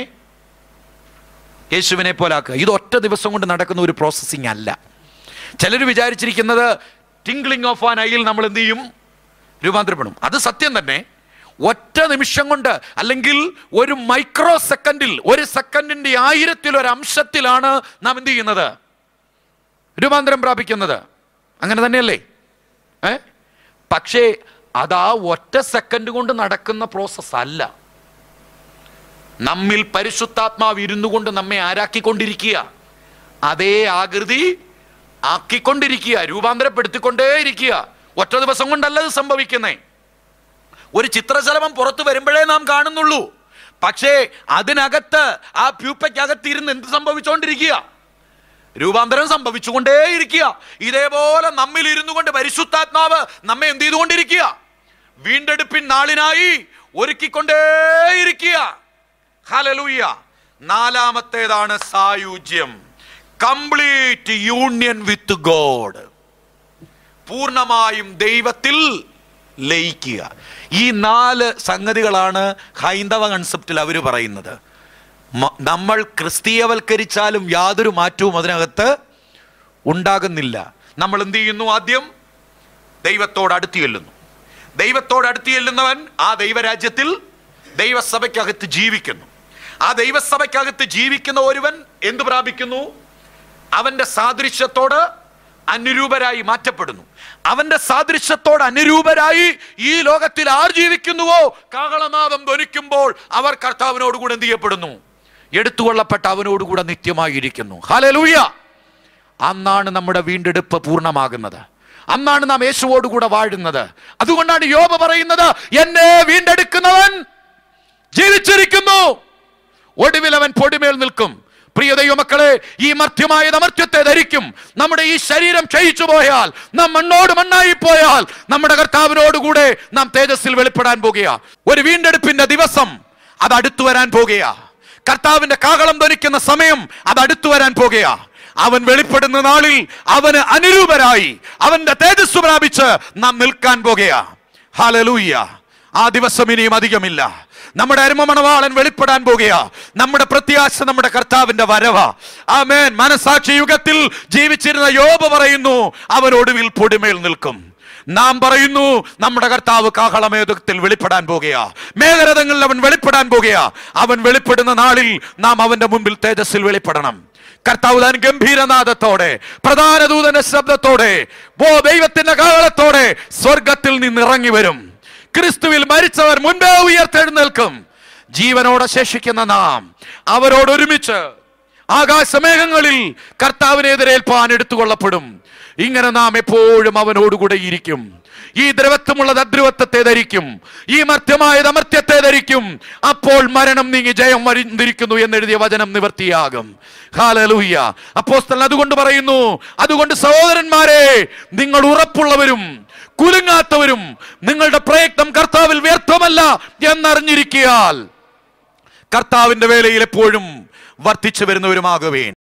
യേശുവിനെ പോലാക്കുക ഇത് ഒറ്റ ദിവസം കൊണ്ട് നടക്കുന്ന ഒരു പ്രോസസ്സിംഗ് അല്ല ചിലർ വിചാരിച്ചിരിക്കുന്നത് ടിംഗ്ലിംഗ് ഓഫ് ആൻ ഐയിൽ നമ്മൾ എന്ത് ചെയ്യും രൂപാന്തരപ്പെടും അത് സത്യം തന്നെ ഒറ്റ നിമിഷം കൊണ്ട് അല്ലെങ്കിൽ ഒരു മൈക്രോ സെക്കൻഡിൽ ഒരു സെക്കൻഡിന്റെ ആയിരത്തിൽ ഒരു അംശത്തിലാണ് നാം എന്ത് ചെയ്യുന്നത് രൂപാന്തരം പ്രാപിക്കുന്നത് അങ്ങനെ തന്നെയല്ലേ ഏ പക്ഷേ അതാ ഒറ്റ സെക്കൻഡ് കൊണ്ട് നടക്കുന്ന പ്രോസസ് അല്ല നമ്മിൽ പരിശുദ്ധാത്മാവ് ഇരുന്നു കൊണ്ട് നമ്മെ ആരാക്കിക്കൊണ്ടിരിക്കുക അതേ ആകൃതി ആക്കിക്കൊണ്ടിരിക്കുക രൂപാന്തരപ്പെടുത്തിക്കൊണ്ടേയിരിക്കുക ഒറ്റ ദിവസം കൊണ്ടല്ല ഇത് സംഭവിക്കുന്നേ ഒരു ചിത്രശലഭം പുറത്തു വരുമ്പോഴേ നാം കാണുന്നുള്ളൂ പക്ഷേ അതിനകത്ത് ആ പ്യൂപ്പയ്ക്കകത്ത് ഇരുന്ന് എന്ത് സംഭവിച്ചുകൊണ്ടിരിക്കുക രൂപാന്തരം സംഭവിച്ചുകൊണ്ടേയിരിക്കുക ഇതേപോലെ നമ്മിൽ ഇരുന്നു കൊണ്ട് പരിശുദ്ധാത്മാവ് നമ്മെ എന്ത് ചെയ്തുകൊണ്ടിരിക്കുക വീണ്ടെടുപ്പിൻ നാളിനായി ഒരുക്കിക്കൊണ്ടേയിരിക്കുക ഹലലൂയ നാലാമത്തേതാണ് സായുജ്യം കംപ്ലീറ്റ് യൂണിയൻ വിത്ത് ഗോഡ് പൂർണ്ണമായും ദൈവത്തിൽ ലയിക്കുക ഈ നാല് സംഗതികളാണ് ഹൈന്ദവ കൺസെപ്റ്റിൽ അവർ പറയുന്നത് മ- നമ്മൾ ക്രിസ്തീയവൽക്കരിച്ചാലും യാതൊരു മാറ്റവും അതിനകത്ത് ഉണ്ടാകുന്നില്ല നമ്മൾ എന്ത് ചെയ്യുന്നു ആദ്യം ദൈവത്തോട് അടുത്ത് ചെല്ലുന്നു ദൈവത്തോട് അടുത്ത് ചെല്ലുന്നവൻ ആ ദൈവരാജ്യത്തിൽ ദൈവസഭയ്ക്കകത്ത് ജീവിക്കുന്നു ആ ദൈവസഭയ്ക്കകത്ത് ജീവിക്കുന്ന ഒരുവൻ എന്ത് പ്രാപിക്കുന്നു അവന്റെ സാദൃശ്യത്തോട് അനുരൂപരായി മാറ്റപ്പെടുന്നു അവന്റെ സാദൃശ്യത്തോട് അനുരൂപരായി ഈ ലോകത്തിൽ ആർ ജീവിക്കുന്നുവോ കാഹളനാദം ധ്വനിക്കുമ്പോൾ അവർ കർത്താവിനോടുകൂടെ എന്ത് ചെയ്യപ്പെടുന്നു എടുത്തുകൊള്ളപ്പെട്ട അവനോടുകൂടെ നിത്യമായിരിക്കുന്നു ഹലലൂയ അന്നാണ് നമ്മുടെ വീണ്ടെടുപ്പ് പൂർണ്ണമാകുന്നത് അന്നാണ് നാം യേശുവോടുകൂടെ വാഴുന്നത് അതുകൊണ്ടാണ് യോബ പറയുന്നത് എന്നെ വീണ്ടെടുക്കുന്നവൻ ജീവിച്ചിരിക്കുന്നു ഒടുവിൽ അവൻ പൊടിമേൽ നിൽക്കും പ്രിയ ദൈവമക്കളെ ഈ മർത്യമായ അമർത്യത്തെ ധരിക്കും നമ്മുടെ ഈ ശരീരം ക്ഷയിച്ചു പോയാൽ നാം മണ്ണോട് മണ്ണായി പോയാൽ നമ്മുടെ കർത്താവിനോടുകൂടെ നാം തേജസ്സിൽ വെളിപ്പെടാൻ പോകുക ഒരു വീണ്ടെടുപ്പിന്റെ ദിവസം അത് അടുത്തു വരാൻ പോകുക കർത്താവിന്റെ കാഹളം ധരിക്കുന്ന സമയം അത് അടുത്തു വരാൻ പോകുക അവൻ വെളിപ്പെടുന്ന നാളിൽ അവന് അനുരൂപരായി അവന്റെ തേജസ് പ്രാപിച്ച് നാം നിൽക്കാൻ പോകുക ഹാലലൂയ്യ ആ ദിവസം ഇനിയും അധികമില്ല നമ്മുടെ അരുമമണവാളൻ വെളിപ്പെടാൻ പോകുക നമ്മുടെ പ്രത്യാശ നമ്മുടെ കർത്താവിന്റെ വരവ ആമേൻ മനസാക്ഷി യുഗത്തിൽ ജീവിച്ചിരുന്ന യോബ് പറയുന്നു അവൻ ഒടുവിൽ പൊടിമേൽ നിൽക്കും നാം പറയുന്നു നമ്മുടെ കർത്താവ് കാഹളമേതത്തിൽ വെളിപ്പെടാൻ പോകുക മേഘരഥങ്ങളിൽ അവൻ വെളിപ്പെടാൻ പോകുക അവൻ വെളിപ്പെടുന്ന നാളിൽ നാം അവന്റെ മുമ്പിൽ തേജസ്സിൽ വെളിപ്പെടണം കർത്താവ് താൻ ഗംഭീരനാഥത്തോടെ പ്രധാന ദൂതന്റെ ശബ്ദത്തോടെ ഓ ദൈവത്തിന്റെ കാഹളത്തോടെ സ്വർഗത്തിൽ നിന്ന് ഇറങ്ങി വരും ക്രിസ്തുവിൽ മരിച്ചവർ മുൻപേ ഉയർത്തെഴുന്നേൽക്കും ജീവനോടെ ശേഷിക്കുന്ന നാം അവരോട് ഒരുമിച്ച് ആകാശമേഘങ്ങളിൽ കർത്താവിനെതിരേൽപ്പാൻ എടുത്തുകൊള്ളപ്പെടും ഇങ്ങനെ നാം എപ്പോഴും അവനോടുകൂടെ ഇരിക്കും ഈ ദ്രവത്വമുള്ളത് അദ്രവത്വത്തെ ധരിക്കും ഈ മർത്യമായത് അമർത്യത്തെ ധരിക്കും അപ്പോൾ മരണം നീങ്ങി ജയം വരിന്നിരിക്കുന്നു എന്നെഴുതിയ വചനം നിവർത്തിയാകും ഹാലലൂയ്യ അപ്പോസ്തലൻ അതുകൊണ്ട് പറയുന്നു അതുകൊണ്ട് സഹോദരന്മാരെ നിങ്ങൾ ഉറപ്പുള്ളവരും കുലുങ്ങാത്തവരും നിങ്ങളുടെ പ്രയത്നം കർത്താവിൽ വ്യർത്ഥമല്ല എന്നറിഞ്ഞിരിക്കിയാൽ കർത്താവിന്റെ വേലയിൽ എപ്പോഴും വർദ്ധിച്ചു വരുന്നവരുമാകുവേൻ